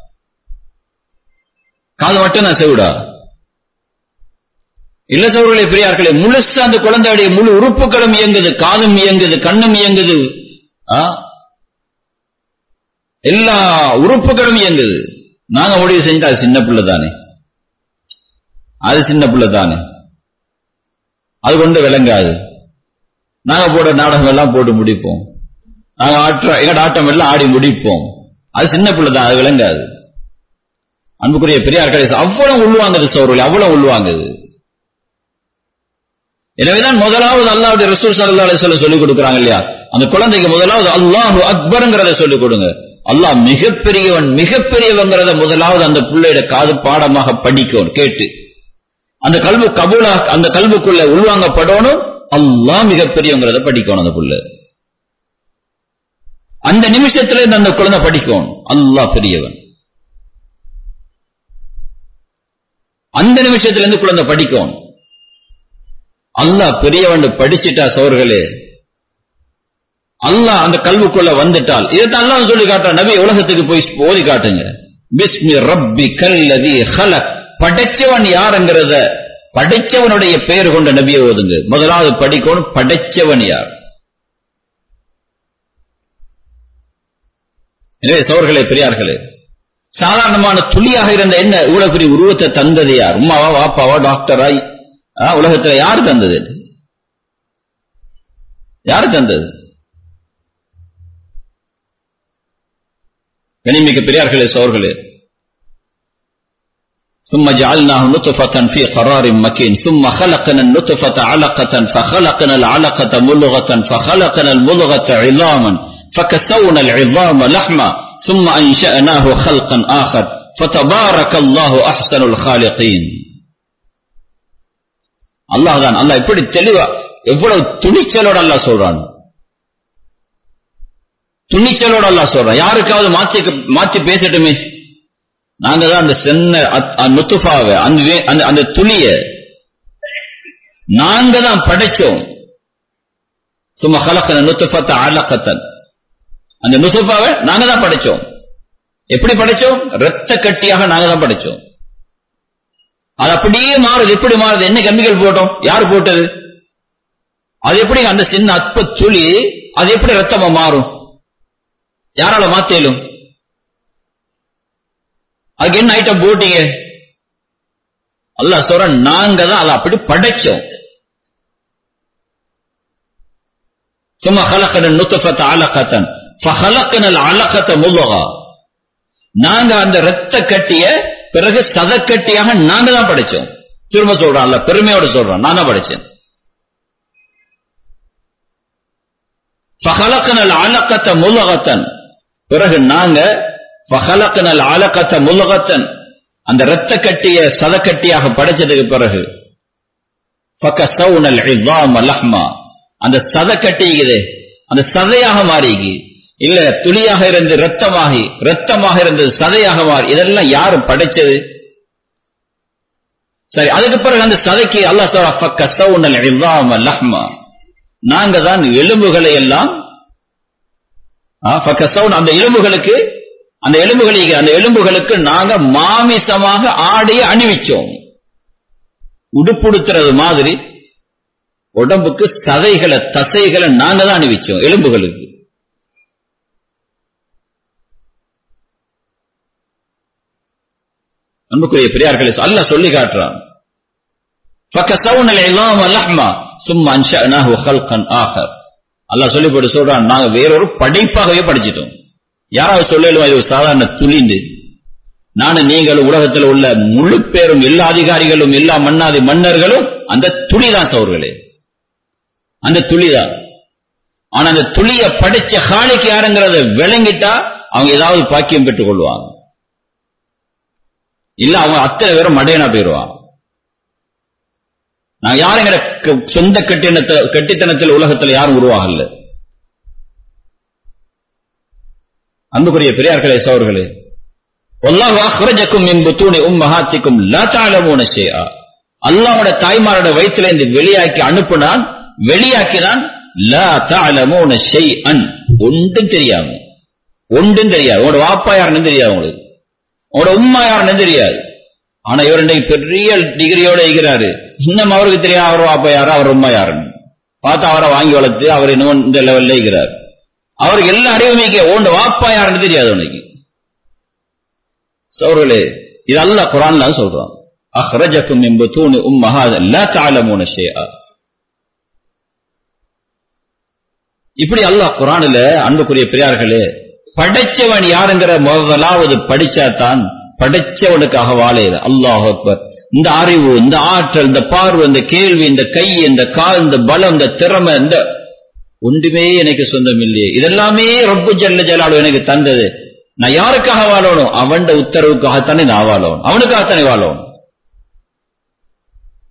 காது மட்டும்தான் செவிடா இல்லத்தவர்களே பெரியார்களே முழுசா அந்த குழந்தையுடைய முழு உறுப்புகளும் இயங்குது காதும் இயங்குது கண்ணும் இயங்குது ஆ? எல்லா உறுப்புகளும் இயங்குது நாங்க முடிவு செஞ்சா அது சின்ன பிள்ளை தானே அது சின்ன பிள்ளை தானே அது கொண்டு விளங்காது நாங்க போட நாடகம் எல்லாம் போட்டு முடிப்போம் நாங்க ஆற்ற எங்கட ஆட்டம் எல்லாம் ஆடி முடிப்போம் அது சின்ன பிள்ளை தான் அது விளங்காது அன்புக்குரிய பெரியார்களே அவ்வளவு உள்வாங்குது சோறுகள் அவ்வளவு உள்வாங்குது எனவேதான் முதலாவது அல்லாவுடைய ரசூல் சல்லா அலிஸ்வல்ல சொல்லிக் கொடுக்குறாங்க இல்லையா அந்த குழந்தைக்கு முதலாவது அல்லாஹு அக்பருங்கிறத சொல்லிக் கொடுங்க அல்லாஹ் மிகப்பெரியவன் மிகப்பெரியவங்கிறத முதலாவது அந்த பிள்ளையோட காது பாடமாக படிக்கும் கேட்டு அந்த கல்வி கபூலா அந்த கல்விக்குள்ள உள்வாங்கப்படணும் அல்லாஹ் மிகப்பெரியவங்கிறத படிக்கணும் அந்த புள்ள அந்த நிமிஷத்துல இருந்து அந்த குழந்தை படிக்கணும் அல்லாஹ் பெரியவன் அந்த நிமிஷத்துல இருந்து குழந்தை படிக்கணும் அல்லாஹ் பெரியவன் படிச்சிட்டா சோர்களே அல்லாஹ் அந்த கல்விக்குள்ள வந்துட்டால் இதைத்தான் அல்லாஹ் சொல்லி காட்டுற நபி உலகத்துக்கு போய் ஓதி காட்டுங்க பிஸ்மி ரப்பி கல்லதி ஹலக் படைச்சவன் யாருங்கிறத படைச்சவனுடைய பெயர் கொண்ட நபியை ஓதுங்க முதலாவது படிக்கணும் படைச்சவன் யார் எனவே சோர்களே பெரியார்களே சாதாரணமான துளியாக இருந்த என்ன இவ்வளவு பெரிய உருவத்தை தந்தது யார் உமாவா வாப்பாவா டாக்டரா ஆ, உலகத்துல யார் தந்தது யார் தந்தது கனிமிக்க பெரியார்களே சோர்களே ثم جعلناه نطفة في قرار مكين ثم خلقنا النطفة علقة فخلقنا العلقة ملغة فخلقنا الملغة عظاما فكسونا العظام لحما ثم أنشأناه خلقا آخر فتبارك الله أحسن الخالقين அல்லாஹ் தான் அல்லாஹ் எப்படி தெளிவா எவ்வளவு துணிச்சலோட அல்லாஹ் சொல்றான் துணிச்சலோட அல்லாஹ் சொல்றான் யாருக்காவது மாற்றி மாற்றி பேசட்டுமே நாங்க தான் அந்த சென்ன நுத்துஃபாவை அந்த வே- அந்த அந்த துளிய நாங்க தான் படைச்சோம் சும்மா கலக்கன நுத்துஃபத்த அலக்கத்தன் அந்த நுத்துஃபாவை நாங்க தான் படைச்சோம் எப்படி படைச்சோம் ரத்த கட்டியாக நாங்க தான் படைச்சோம் அது அப்படியே மாறுது எப்படி மாறுது என்ன கெமிக்கல் போட்டோம் யார் போட்டது அது எப்படி அந்த சின்ன அற்ப துளி அது எப்படி ரத்தமா மாறும் யாரால மாத்தேலும் அதுக்கு என்ன ஐட்டம் போட்டீங்க அல்லாஹ் சொல்ற நாங்க தான் அதை அப்படி படைச்சோம் சும்மா خلقنا النطفة علقة فخلقنا العلقة مضغة நாங்க அந்த ரத்த கட்டிய பிறகு சதக்கட்டியாக நாங்க தான் படைச்சோம் திரும்ப சொல்றோம் அல்ல பெருமையோட சொல்றோம் நான் தான் படைச்சேன் فخلقنا العلقة مضغة பிறகு நாங்க فخلقنا العلقة مضغة அந்த ரத்த கட்டிய சதக்கட்டியாக படைச்சதுக்கு பிறகு فكسونا العظام لحما அந்த சதக்கட்டிக்குது அந்த சதையாக மாறிக்கு இல்ல துளியாக இருந்து ரத்தமாகி ரத்தமாக இருந்தது சதையாக மாறி இதெல்லாம் யாரு படைச்சது சரி அதுக்கு பிறகு அந்த சதைக்கு அல்லாஹ் சொல்றா ஃபக்கஸவுனல் இஸாம லஹ்மா நாங்க தான் எலும்புகளை எல்லாம் ஆ, ஃபக்கஸவுன அந்த எலும்புகளுக்கு அந்த எலும்புகளுக்கு அந்த எலும்புகளுக்கு நாங்க மாமிசமாக ஆடைய அணிவிச்சோம் உடுப்புடுத்துறது மாதிரி உடம்புக்கு சதைகளை தசைகளை நாங்க தான் அணிவிச்சோம் எலும்புகளுக்கு அன்புக்குரிய பெரியார்களே அல்லாஹ் சொல்லி காட்டுறான் فَكَسَوْنَا الْعِظَامَ لَحْمًا ثُمَّ أَنشَأْنَاهُ خَلْقًا آخَرَ அல்லாஹ் சொல்லி போட்டு சொல்றான் நாங்க வேறொரு படைப்பாகவே படிச்சிட்டோம் யாராவது சொல்லலுமா இது ஒரு சாதாரண துளிண்டு நானும் நீங்கள் உலகத்தில் உள்ள முழு பேரும் எல்லா அதிகாரிகளும் எல்லா மன்னாதி மன்னர்களும் அந்த துளிதான் சோர்களே அந்த துளிதான் ஆனா அந்த துளிய படிச்ச காலைக்கு யாருங்கிறத விளங்கிட்டா அவங்க ஏதாவது பாக்கியம் பெற்றுக் கொள்வாங்க இல்ல அவங்க அத்தனை பேரும் மடையனா போயிடுவான் நான் யாரும் எங்கட க- சொந்த கட்டினத்த கட்டித்தனத்தில் உலகத்தில் யாரும் உருவாகல அன்புக்குரிய பெரியார்களே சோர்களே வல்லாஹு அஹ்ரஜக்கும் மின் புத்தூனி உம்மஹாத்திக்கும் லா தஅலமூன ஷைஆ அல்லாஹ்வோட தாய்மாரோட வயிற்றில இருந்து வெளியாக்கி அனுப்புனான் வெளியாக்கினான் லா தஅலமூன ஷைஅன் ஒன்றும் தெரியாம ஒன்றும் தெரியாது உங்களோட வாப்பா யாருன்னு தெரியாது உங்களுக்கு உங்களோட உம்மா யாருன்னு தெரியாது ஆனா இவர் இன்னைக்கு பெரிய டிகிரியோட இருக்கிறாரு இன்னும் அவருக்கு தெரியாது அவர் வாப்பா யாரு அவர் உம்மா யாருன்னு பார்த்தா அவரை வாங்கி வளர்த்து அவர் இன்னும் இந்த லெவல்ல இருக்கிறார் அவருக்கு எல்லா அறிவும் மிக்க உன் வாப்பா யாருன்னு தெரியாது உனக்கு சோர்களே இது அல்லாஹ் குரான்ல சொல்றான் அஹ்ரஜக்கும் மின் புத்தூனி உம்மஹாத் லா தஅலமூன ஷைஆ இப்படி அல்லாஹ் குரானில அன்புக்குரிய பெரியார்களே படைச்சவன் யாருங்கிற முதலாவது படிச்சாதான் படைச்சவனுக்காக வாழையில அல்லாஹ் அக்பர் இந்த அறிவு இந்த ஆற்றல் இந்த பார்வை இந்த கேள்வி இந்த கை இந்த கால் இந்த பலம் இந்த திறமை இந்த ஒன்றுமே எனக்கு சொந்தம் இல்லையே இதெல்லாமே ரொம்ப ஜல்ல ஜலாலு எனக்கு தந்தது நான் யாருக்காக வாழணும் அவன் உத்தரவுக்காகத்தானே நான் வாழணும் அவனுக்காகத்தானே வாழணும்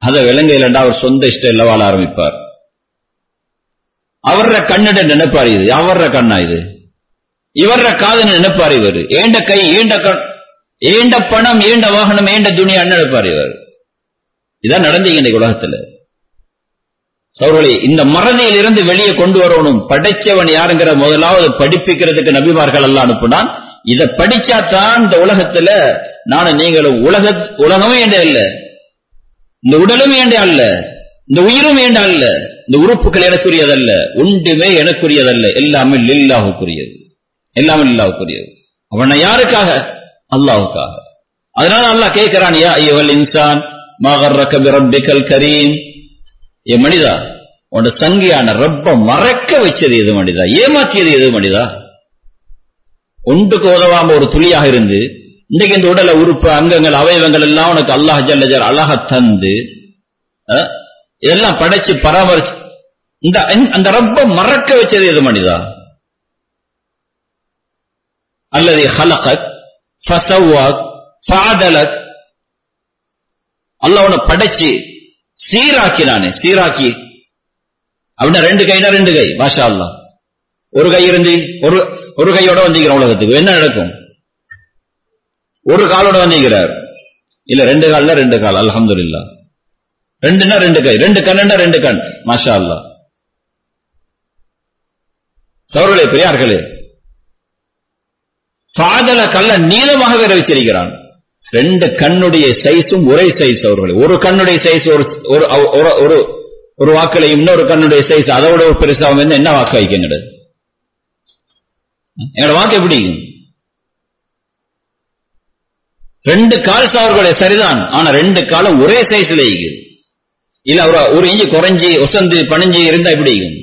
அதை விளங்கையிலண்டா அவர் சொந்த இஷ்டம் இல்ல வாழ ஆரம்பிப்பார் அவர கண்ணிட நினைப்பார் இது அவர கண்ணா இது இவர காதல் நினைப்பார் இவர் ஏண்ட கை ஏண்ட கண் ஏண்ட பணம் ஏண்ட வாகனம் ஏண்ட துணியா நினைப்பார் இவர் இதான் நடந்தீங்க இந்த உலகத்துல சௌர்களே இந்த மறதியில் இருந்து வெளியே கொண்டு வரணும் படைச்சவன் யாருங்கிற முதலாவது படிப்பிக்கிறதுக்கு நபிமார்கள் எல்லாம் அனுப்புனான் இதை படிச்சாதான் இந்த உலகத்துல நானும் நீங்களும் உலக உலகமே ஏண்ட இல்ல இந்த உடலும் ஏண்ட அல்ல இந்த உயிரும் ஏண்ட அல்ல இந்த உறுப்புகள் எனக்குரியதல்ல ஒன்றுமே எனக்குரியதல்ல எல்லாமே லில்லாவுக்குரியது எல்லாமே லில்லாவுக்குரியது அவனை யாருக்காக அல்லாவுக்காக அதனால அல்லாஹ் கேட்கிறான் யா ஐயவல் இன்சான் மகர்ரக பிரப்பிக்கல் கரீம் ஏ மனிதா உன்னோட சங்கியான ரப்ப மறக்க வச்சது எது மனிதா ஏமாற்றியது எது மனிதா ஒன்றுக்கு உதவாம ஒரு துளியாக இருந்து இன்றைக்கு இந்த உடல உறுப்பு அங்கங்கள் அவயவங்கள் எல்லாம் உனக்கு அல்லாஹ் ஜல்லஜர் அழக தந்து அஹ், இதெல்லாம் படைச்சு பராமரிச்சு இந்த அந்த ரப்ப மறக்க வச்சது எது மனிதா அல்லது ஹலகத் ஃபசவாக் ஃபாதலத் அல்லாஹ் உன்னை படைச்சு சீராக்கினானே சீராக்கி அப்படின்னா ரெண்டு கைனா ரெண்டு கை மாஷா அல்லாஹ் ஒரு கை இருந்து ஒரு ஒரு கையோட வந்திருக்கிற உலகத்துக்கு என்ன நடக்கும் ஒரு காலோட வந்திருக்கிறார் இல்ல ரெண்டு கால்ல ரெண்டு கால் அல்ஹம்துலில்லாஹ் ரெண்டுன்னா ரெண்டு கை ரெண்டு கண்ணுன்னா ரெண்டு கண் மாஷா அல்லாஹ் சௌர்களே பெரியார்களே பாதல கல்ல நீளமாக வேற வச்சிருக்கிறான் ரெண்டு கண்ணுடைய சைஸும் ஒரே சைஸ் அவர்களே ஒரு கண்ணுடைய சைஸ் ஒரு ஒரு ஒரு- ஒரு ஒரு வாக்கிலையும் இன்னொரு கண்ணுடைய சைஸ் அதை விட ஒரு பெருசாக வந்து என்ன வாக்கு வைக்கங்கடு எங்களோட வாக்கு எப்படி ரெண்டு கால் சாவர்களுடைய சரிதான் ஆனா ரெண்டு காலம் ஒரே சைஸ்ல இருக்குது இல்ல ஒரு ஒரு இஞ்சி குறைஞ்சி ஒசந்து பணிஞ்சு இருந்தா எப்படி இருக்கும்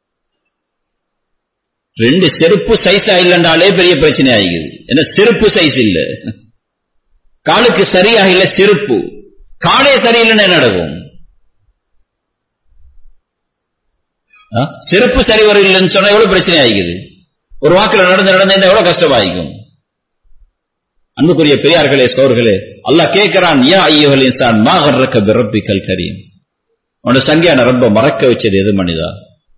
ரெண்டு செருப்பு சைஸா இல்லைன்றாலே பெரிய பிரச்சனை ஆகிக்குது ஏன்னா செருப்பு சைஸ் இல்ல காலுக்கு சரியாக இல்ல செருப்பு காலே சரியில்லைன்னு என்ன நடக்கும் ஆ? செருப்பு சரி வர இல்லைன்னு சொன்னா எவ்வளவு பிரச்சனை ஆகிக்குது ஒரு வாக்குல நடந்து நடந்து இருந்தா எவ்வளவு கஷ்டமாயிக்கும் அன்புக்குரிய பெரியார்களே சோர்களே அல்லாஹ் கேட்கிறான் யா ஐயோல் இன்சான் மா கர்ரக்க பிரப்பிக்கல் கரீம் உன்னோட சங்கியான ரப்ப மறக்க வச்சது எது மனிதா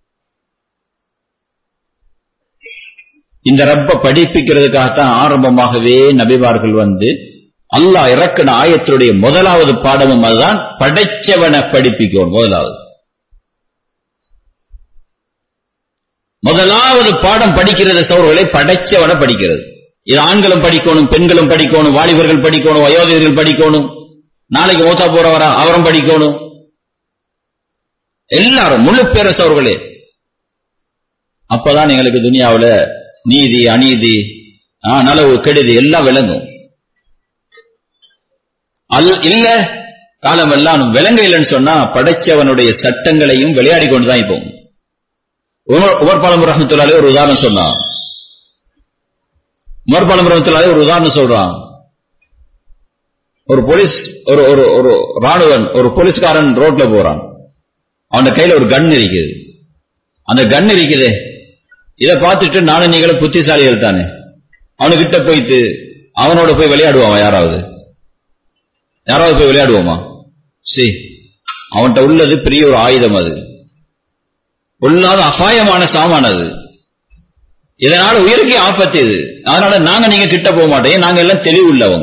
இந்த ரப்ப படிப்பிக்கிறதுக்காகத்தான் ஆரம்பமாகவே நபிமார்கள் வந்து அல்லாஹ் இறக்கின ஆயத்தினுடைய முதலாவது பாடமும் அதுதான் படைச்சவனை படிப்பிக்கணும் முதலாவது முதலாவது பாடம் படிக்கிறது சௌர்களை படைச்சவனை படிக்கிறது இது ஆண்களும் படிக்கணும் பெண்களும் படிக்கணும் வாலிபர்கள் படிக்கணும் வயோதிகர்கள் படிக்கணும் நாளைக்கு மூத்தா போறவரா அவரும் படிக்கணும் எல்லாரும் முழு பேரசவர்களே அப்பதான் எங்களுக்கு துனியாவுல நீதி அநீதி ஆ, நலவு கெடுதி எல்லாம் விளங்கும் அல் இல்ல காலம் எல்லாம் விளங்க இல்லைன்னு சொன்னா படைச்சவனுடைய சட்டங்களையும் விளையாடி கொண்டுதான் இப்போ உமர் உமர் பாலம் ரஹமத்துல்லாலே ஒரு உதாரணம் சொன்னான் உமர் பாலம் ரஹமத்துல்லாலே ஒரு உதாரணம் சொல்றான் ஒரு போலீஸ் ஒரு ஒரு ஒரு ராணுவன் ஒரு போலீஸ்காரன் ரோட்ல போறான் அவன் கையில ஒரு கன் இருக்குது அந்த கன் இருக்குதே இதை பார்த்துட்டு நானும் நீங்களும் புத்திசாலிகள் தானே அவனுக்கிட்ட போயிட்டு அவனோட போய் விளையாடுவான் யாராவது யாராவது போய் விளையாடுவோமா சரி அவன்கிட்ட உள்ளது பெரிய ஒரு ஆயுதம் அது உள்ளாத அபாயமான சாமான் அது இதனால உயிருக்கே ஆபத்து இது அதனால நாங்க நீங்க கிட்ட போக மாட்டோம் நாங்க எல்லாம் தெளிவு உள்ளவங்க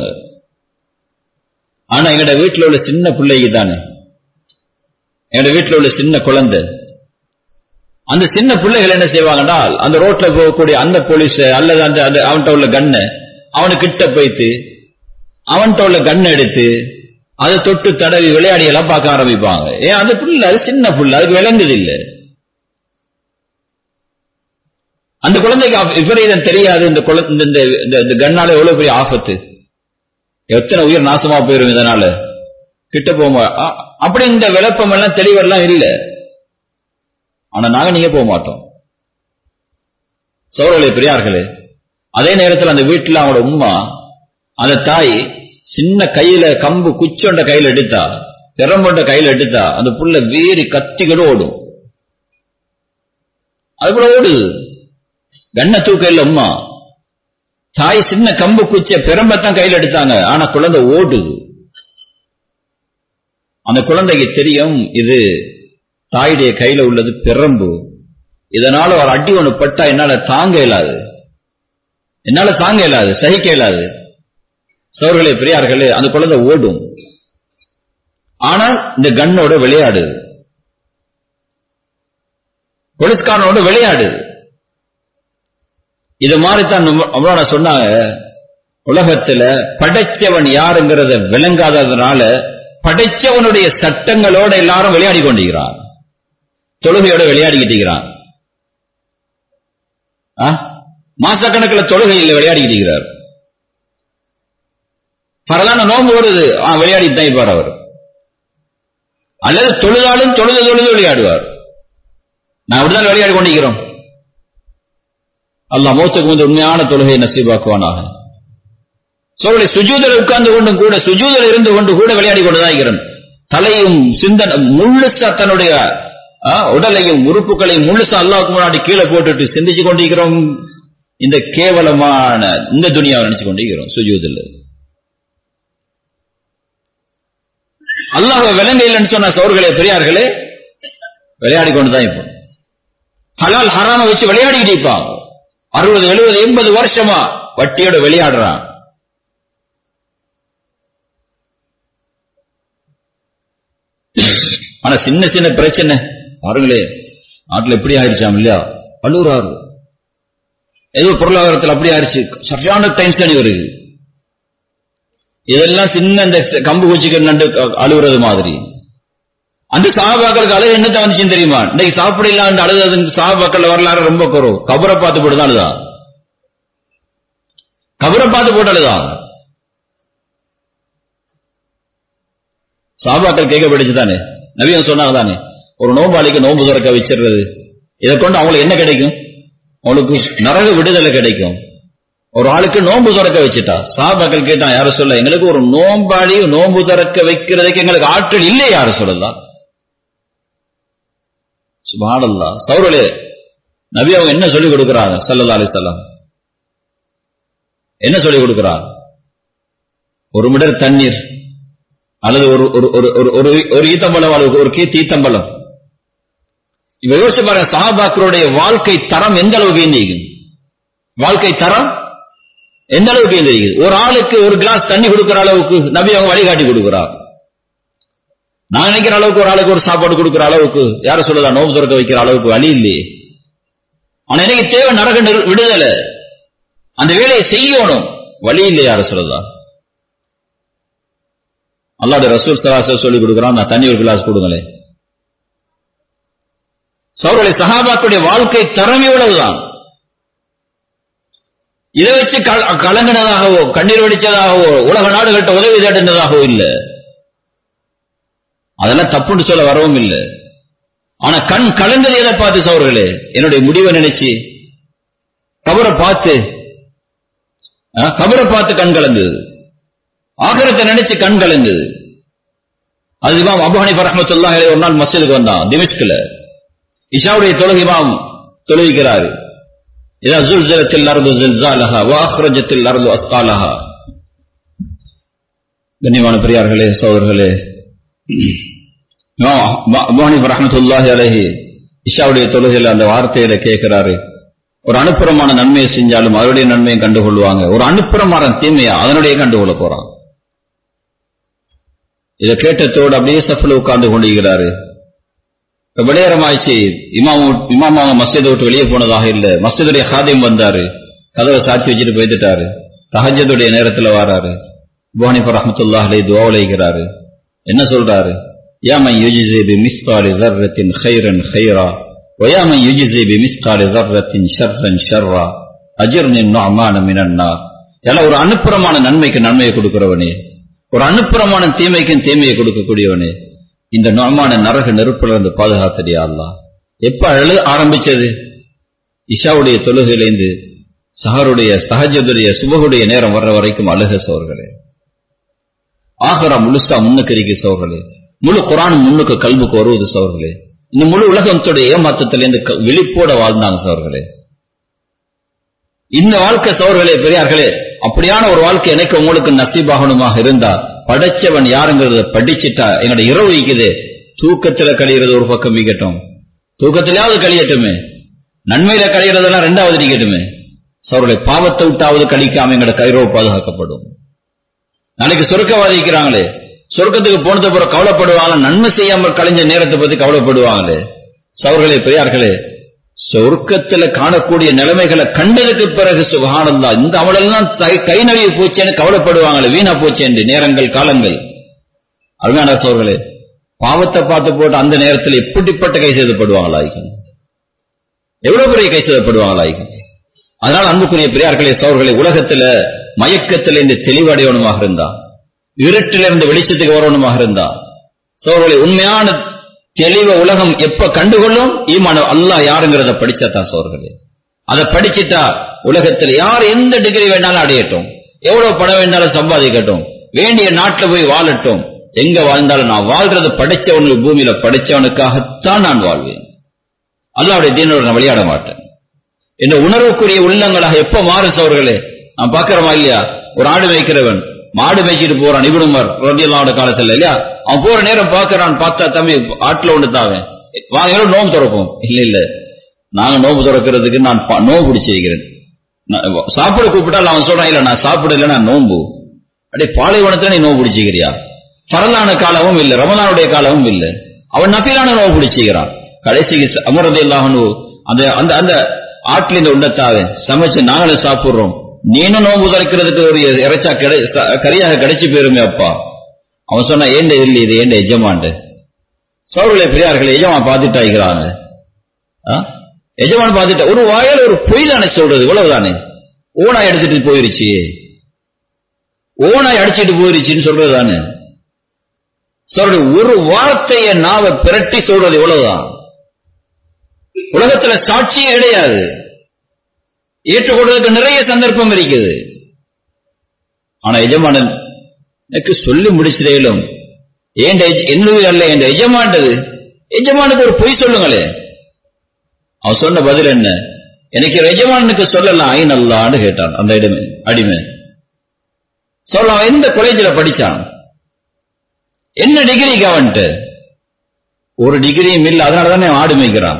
ஆனா எங்கட வீட்டுல உள்ள சின்ன பிள்ளைக்கு தானே எங்கட வீட்டுல உள்ள சின்ன குழந்தை அந்த சின்ன பிள்ளைகள் என்ன செய்வாங்கன்னா அந்த ரோட்ல போகக்கூடிய அந்த போலீஸ் அல்லது அந்த அந்த அவன்கிட்ட உள்ள கண்ணை அவனுக்கு கிட்ட போயிட்டு அவன்கிட்ட உள்ள கண்ணை எடுத்து அதை தொட்டு தடவி விளையாடி எல்லாம் பார்க்க ஆரம்பிப்பாங்க ஏன் அந்த புள்ள அது சின்ன புள்ள அதுக்கு விளங்குது இல்ல அந்த குழந்தைக்கு அப்~ விபரீதம் தெரியாது இந்த குழந்தை இந்த- இந்த இந்த- இந்த கண்ணால எவ்வளவு பெரிய ஆபத்து எத்தனை உயிர் நாசமா போயிரும் இதனால கிட்ட போக அப்படி இந்த விளப்பம் எல்லாம் தெளிவெல்லாம் இல்ல ஆனா நாங்க நீங்க போக மாட்டோம் சோழர்களே பெரியார்களே அதே நேரத்தில் அந்த வீட்டுல அவனோட உம்மா அந்த தாய் சின்ன கையில கம்பு குச்சொண்ட கையில எடுத்தா திறம்பொண்ட கையில எடுத்தா அந்த புள்ள வீறி கத்திக்கிட்டு ஓடும் அது கூட ஓடுது கண்ண தூக்க இல்ல உம்மா தாய் சின்ன கம்பு குச்சிய பெரம்பத்தான் கையில எடுத்தாங்க ஆனா குழந்தை ஓடுது அந்த குழந்தைக்கு தெரியும் இது தாயுடைய கையில உள்ளது பிரம்பு இதனால ஒரு அடி ஒன்று பட்டா என்னால தாங்க இயலாது என்னால தாங்க இயலாது சகிக்க இயலாது சோர்களே பெரியார்களே அந்த குழந்தை ஓடும் ஆனால் இந்த கண்ணோட விளையாடுது போலீஸ்காரனோட விளையாடுது இது மாதிரி தான் அவ்வளோ சொன்னாங்க உலகத்துல படைச்சவன் யாருங்கிறத விளங்காததுனால படைச்சவனுடைய சட்டங்களோட எல்லாரும் விளையாடி கொண்டிருக்கிறான் தொழுகையோட விளையாடிக்கிட்டு இருக்கிறான் மாசக்கணக்கில் தொழுகையில் விளையாடிக்கிட்டு இருக்கிறார் பரலான நோம்பு வருது ஆ விளையாடிட்டு தான் இருப்பார் அவர் அல்லது தொழுதாலும் தொழுது தொழுது விளையாடுவார் நான் அப்படிதான் விளையாடி கொண்டிருக்கிறோம் அல்லா மௌத்துக்கு வந்து உண்மையான தொழுகையை நசீபாக்குவானாக சோழலை சுஜூதல் உட்கார்ந்து கொண்டும் கூட சுஜூதல் இருந்து கொண்டு கூட விளையாடி கொண்டுதான் இருக்கிறான் தலையும் சிந்தனை முழுசா தன்னுடைய உடலையும் உறுப்புகளையும் முழுசா அல்லாவுக்கு முன்னாடி கீழே போட்டுட்டு சிந்திச்சு கொண்டிருக்கிறோம் இந்த கேவலமான இந்த துணியாவை நினைச்சு கொண்டிருக்கிறோம் சுஜூதில் அல்லாஹ் விலங்க இல்லைன்னு சொன்ன சோர்களே பெரியார்களே விளையாடி கொண்டுதான் இப்போ ஹலால் ஹராம வச்சு விளையாடிக்கிட்டு இருப்பான் அறுபது எழுபது எண்பது வருஷமா வட்டியோட விளையாடுறான் ஆனா சின்ன சின்ன பிரச்சனை பாருங்களே நாட்டில் எப்படி ஆயிடுச்சாம் இல்லையா அழுகுறாரு ஏதோ பொருளாதாரத்தில் அப்படி ஆயிடுச்சு சரியான டென்ஷன் வருது இதெல்லாம் சின்ன இந்த கம்பு குச்சிகள் நண்டு அழுகுறது மாதிரி அந்த சாபாக்களுக்கு அழுகு என்னத்தை வந்துச்சுன்னு தெரியுமா இன்னைக்கு சாப்பிடலாம் அழுது சாபாக்கள் வரலாறு ரொம்ப குறவு கபரை பார்த்து போட்டு தான் அழுதான் கபரை பார்த்து போட்டு அழுதான் சாபாக்கள் கேட்கப்பட்டுச்சு தானே நவீனம் சொன்னாங்க தானே ஒரு நோம்பாளிக்கு நோம்பு துறக்க வச்சிடுறது இதை கொண்டு அவங்களுக்கு என்ன கிடைக்கும் அவங்களுக்கு நரக விடுதலை கிடைக்கும் ஒரு ஆளுக்கு நோன்பு துறக்க வச்சுட்டா சாபாக்கள் கேட்டான் யாரும் சொல்ல எங்களுக்கு ஒரு நோம்பாளி நோன்பு துறக்க வைக்கிறதுக்கு எங்களுக்கு ஆற்றல் இல்லை யாரும் சொல்லலாம் சுபானல்லா சௌரலே நபி அவங்க என்ன சொல்லிக் கொடுக்கிறாங்க சல்லல்லா அலிசல்லாம் என்ன சொல்லிக் கொடுக்கிறார் ஒரு மிடர் தண்ணீர் அல்லது ஒரு ஒரு ஒரு ஒரு ஒரு ஒரு ஈத்தம்பழம் அல்லது ஒரு கீத்து ஈத்தம்பழம் இப்ப யோசிச்சு பாருங்க சாபாக்களுடைய வாழ்க்கை தரம் எந்த அளவுக்கு இருந்தீங்க வாழ்க்கை தரம் எந்த அளவுக்கு இருந்திருக்குது ஒரு ஆளுக்கு ஒரு கிளாஸ் தண்ணி கொடுக்கிற அளவுக்கு நபி அவங்க வழிகாட்டி கொடுக்கிறார் நான் நினைக்கிற அளவுக்கு ஒரு ஆளுக்கு ஒரு சாப்பாடு கொடுக்கிற அளவுக்கு யார சொல்லுதா நோம்பு திறக்க வைக்கிற அளவுக்கு வழி இல்லையே ஆனா எனக்கு தேவை நரக விடுதலை அந்த வேலையை செய்யணும் வழி இல்லை யார சொல்லுதா அல்லாட ரசூல் சராசர் சொல்லி கொடுக்குறான் நான் தண்ணி ஒரு கிளாஸ் கொடுங்களேன் சௌரலை சஹாபாக்குடைய வாழ்க்கை தரம் இவ்வளவுதான் இதை வச்சு கலங்கினதாகவோ கண்ணீர் வடிச்சதாகவோ உலக நாடுகள்கிட்ட உதவி தேடினதாகவோ இல்லை அதெல்லாம் தப்புன்னு சொல்ல வரவும் இல்லை ஆனா கண் கலந்தது எதை பார்த்து சௌர்களே என்னுடைய முடிவை நினைச்சு கபரை பார்த்து கபரை பார்த்து கண் கலந்தது ஆகரத்தை நினைச்சு கண் கலந்தது அது இமாம் அபுஹானி பரஹமத்துல்லா ஒரு நாள் மஸ்ஜிதுக்கு வந்தான் திமிஷ்கில் இஷாவுடைய தொழுகை இமாம் தொழுவிக்கிறாரு إذا زلزلت الأرض زلزالها وأخرجت الأرض أثقالها கண்ணியமான பெரியார்களே சோதர்களே மோனி ரஹமத்துல்லாஹி அலஹி இஷாவுடைய தொழுகையில் அந்த வார்த்தையில கேட்கிறாரு ஒரு அனுப்புறமான நன்மையை செஞ்சாலும் அதனுடைய நன்மையை கண்டுகொள்வாங்க ஒரு அனுப்புறமான தீமையா அதனுடைய கண்டுகொள்ள போறான் இதை கேட்டத்தோடு அப்படியே சஃபில் உட்கார்ந்து கொண்டிருக்கிறாரு வெளியேறமாயிடுச்சு இமாம் இமாமாவை மஸ்ஜிதை விட்டு வெளியே போனதாக இல்லை மஸ்ஜிதுடைய ஹாதியம் வந்தாரு கதவை சாட்சி வச்சுட்டு போயிட்டுட்டாரு தஹஜதுடைய நேரத்தில் வராரு புவனிபர் ரஹமத்துல்லாஹலை துவாவலைகிறாரு என்ன சொல்றாரு யாமன் யுஜிசே பி மிஸ்காலி ஜர்ரத்தின் ஹைரன் ஹைரா ஒயாமன் யுஜிசே பி மிஸ்காலி ஜர்ரத்தின் ஷர்ரன் ஷர்ரா அஜிர்னின் நொமான மினன்னா எல்லாம் ஒரு அனுப்புறமான நன்மைக்கு நன்மையை கொடுக்கிறவனே ஒரு அனுப்புறமான தீமைக்கும் தீமையை கொடுக்கக்கூடியவனே இந்த நோமான நரக நெருப்புல இருந்து பாதுகாத்தடியா அல்லா எப்ப அழு ஆரம்பிச்சது இஷாவுடைய தொழுகையிலேருந்து சஹருடைய சஹஜதுடைய சுபகுடைய நேரம் வர்ற வரைக்கும் அழுக சோர்களே ஆகரா முழுசா முன்னுக்கு இருக்கு சோர்களே முழு குரான் முன்னுக்கு கல்வுக்கு வருவது சோர்களே இந்த முழு உலகத்துடைய ஏமாற்றத்திலிருந்து விழிப்போட வாழ்ந்தாங்க சோர்களே இந்த வாழ்க்கை சோர்களே பெரியார்களே அப்படியான ஒரு வாழ்க்கை எனக்கு உங்களுக்கு நசீபாகணுமாக இருந்தா படைச்சவன் யாருங்கிறத படிச்சுட்டா எங்களோட இரவு இருக்குது தூக்கத்துல கழிகிறது ஒரு பக்கம் மிகட்டும் தூக்கத்திலாவது கழியட்டுமே நன்மையில கழிகிறதெல்லாம் ரெண்டாவது நிக்கட்டுமே சவர்களை பாவத்தை விட்டாவது கழிக்காம எங்களோட கைரவு பாதுகாக்கப்படும் நாளைக்கு சொர்க்கவாதி இருக்கிறாங்களே சொர்க்கத்துக்கு போனது பிறகு கவலைப்படுவாங்க நன்மை செய்யாமல் கழிஞ்ச நேரத்தை பத்தி கவலைப்படுவாங்களே சவர்களே பெரியார்களே சொர்க்கத்துல காணக்கூடிய நிலைமைகளை கண்டதுக்கு பிறகு சுகானந்தா இந்த அவளெல்லாம் கை நழுவி போச்சேன்னு கவலைப்படுவாங்களே வீணா போச்சேன் நேரங்கள் காலங்கள் அருமையான சோர்களே பாவத்தை பார்த்து போட்டு அந்த நேரத்தில் எப்படிப்பட்ட கை செய்தப்படுவாங்களாய்க்கும் எவ்வளவு பெரிய கை செய்தப்படுவாங்களாய்க்கும் அதனால அன்புக்குரிய பெரியார்களே சோர்களே உலகத்துல மயக்கத்துல இந்த தெளிவடையணுமாக இருந்தா இருட்டிலிருந்து வெளிச்சத்துக்கு வரணுமாக இருந்தா சோர்களே உண்மையான தெளிவ உலகம் எப்ப கண்டுகொள்ளும் ஈமான அல்லாஹ் யாருங்கிறத படிச்சாதான் சோர்களே அதை படிச்சுட்டா உலகத்தில் யார் எந்த டிகிரி வேணாலும் அடையட்டும் எவ்வளவு பணம் வேணாலும் சம்பாதிக்கட்டும் வேண்டிய நாட்டில் போய் வாழட்டும் எங்க வாழ்ந்தாலும் நான் வாழ்றது படைச்சவனுக்கு பூமியில படைச்சவனுக்காகத்தான் நான் வாழ்வேன் அல்லாவுடைய தீனோட நான் விளையாட மாட்டேன் இந்த உணர்வுக்குரிய உள்ளங்களாக எப்ப மாறும் சோர்களே நான் பாக்கிறோமா இல்லையா ஒரு ஆடு மேய்க்கிறவன் மாடு மேய்ச்சிட்டு போறான் நிபுணர் ரத்தியல்லாவோட காலத்துல இல்லையா அவன் போற நேரம் பாக்குறான் பார்த்தா தம்பி ஆட்டுல ஒன்று தாவேன் வாங்க நோம்பு திறப்போம் இல்ல இல்ல நாங்க நோம்பு திறக்கிறதுக்கு நான் நோம்பு பிடிச்சி வைக்கிறேன் சாப்பிட கூப்பிட்டால் அவன் சொல்றான் இல்ல நான் சாப்பிடல நான் நோம்பு அப்படியே பாலைவனத்துல நீ நோம்பு பிடிச்சிக்கிறியா பரலான காலமும் இல்ல ரமலானுடைய காலமும் இல்ல அவன் நபீரான நோம்பு பிடிச்சிக்கிறான் கடைசிக்கு அமரது இல்லாமனு அந்த அந்த அந்த ஆட்டில் இந்த உண்டத்தாவே சமைச்சு நாங்களும் சாப்பிடுறோம் நீனும் நோம்பு திறக்கிறதுக்கு ஒரு இறைச்சா கிடை கரியாக கிடைச்சி போயிருமே அப்பா அவன் சொன்ன ஏண்ட இல்லை இது ஏண்ட எஜமாண்டு சோழர்களே பெரியார்களே எஜமான் பார்த்துட்டு ஆகிறாங்க எஜமான் பார்த்துட்டு ஒரு வாயால் ஒரு பொய் தானே சொல்றது இவ்வளவுதானே ஓனாய் எடுத்துட்டு போயிருச்சு ஓனாய் அடிச்சிட்டு போயிருச்சுன்னு சொல்றது தானே சொல்றது ஒரு வார்த்தையை நாவ பிரட்டி சொல்றது இவ்வளவுதான் உலகத்துல சாட்சியே கிடையாது ஏற்றுக்கொள்வதற்கு நிறைய சந்தர்ப்பம் இருக்குது ஆனா எஜமானன் எனக்கு சொல்லி முடிச்சிடலும் ஏன் என்னுடைய அல்ல என் எஜமாண்டது எஜமானுக்கு ஒரு பொய் சொல்லுங்களே அவன் சொன்ன பதில் என்ன எனக்கு எஜமானுக்கு சொல்லலாம் ஐ நல்லான்னு கேட்டான் அந்த இடமே அடிமை சொல்ல அவன் எந்த காலேஜில் படிச்சான் என்ன டிகிரிக்கு அவன்ட்டு ஒரு டிகிரியும் இல்லை அதனால தானே ஆடு மேய்க்கிறான்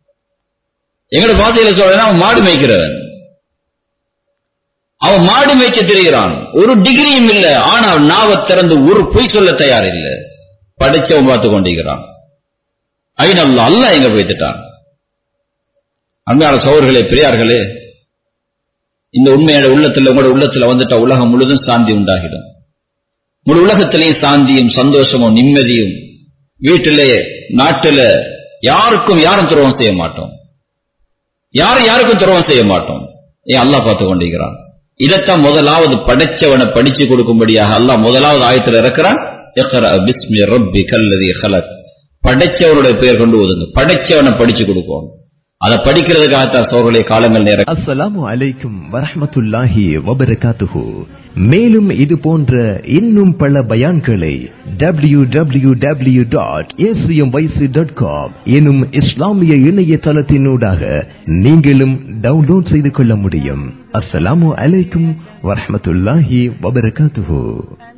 எங்கட பாசையில சொல்றேன் அவன் மாடு மேய்க்கிறவன் அவன் மாடு மேய்ச்சி திரிகிறான் ஒரு டிகிரியும் இல்ல ஆனா நாவ திறந்து ஒரு பொய் சொல்ல தயார் இல்ல படிச்சவன் பார்த்து கொண்டிருக்கிறான் ஐநல்லா அல்ல எங்க போய்த்துட்டான் அங்கால சோர்களே பெரியார்களே இந்த உண்மையோட உள்ளத்துல உங்களோட உள்ளத்துல வந்துட்டா உலகம் முழுதும் சாந்தி உண்டாகிடும் முழு உலகத்திலேயும் சாந்தியும் சந்தோஷமும் நிம்மதியும் வீட்டிலே நாட்டில யாருக்கும் யாரும் துரோகம் செய்ய மாட்டோம் யாரும் யாருக்கும் துரோகம் செய்ய மாட்டோம் ஏன் அல்லாஹ் பார்த்து கொண்டிருக்கிறான் இதைத்தான் முதலாவது படைச்சவனை படிச்சு கொடுக்கும்படியாக அல்லாஹ் முதலாவது ஆயத்தில் இருக்கிறான் பிஸ்மி ரப்பி கல்லதி ஹலக் படைச்சவனுடைய பெயர் கொண்டு ஓதுங்க படைச்சவனை படிச்சு கொடுக்கும் அதை படிக்கிறதுக்காகத்தான் சோழர்களே காலங்கள் நேரம் அஸ்ஸலாமு அலைக்கும் வரஹ்மத்துல்லாஹி வபரகாத்துஹு மேலும் இது போன்ற இன்னும் பல பயான்களை W W W dot dot com எனும் இஸ்லாமிய இணையதளத்தினூடாக நீங்களும் டவுன்லோட் செய்து கொள்ள முடியும் அஸ்ஸலாமு அலைக்கும் வரஹ்மத்துல்லாஹி வபரகாத்துஹு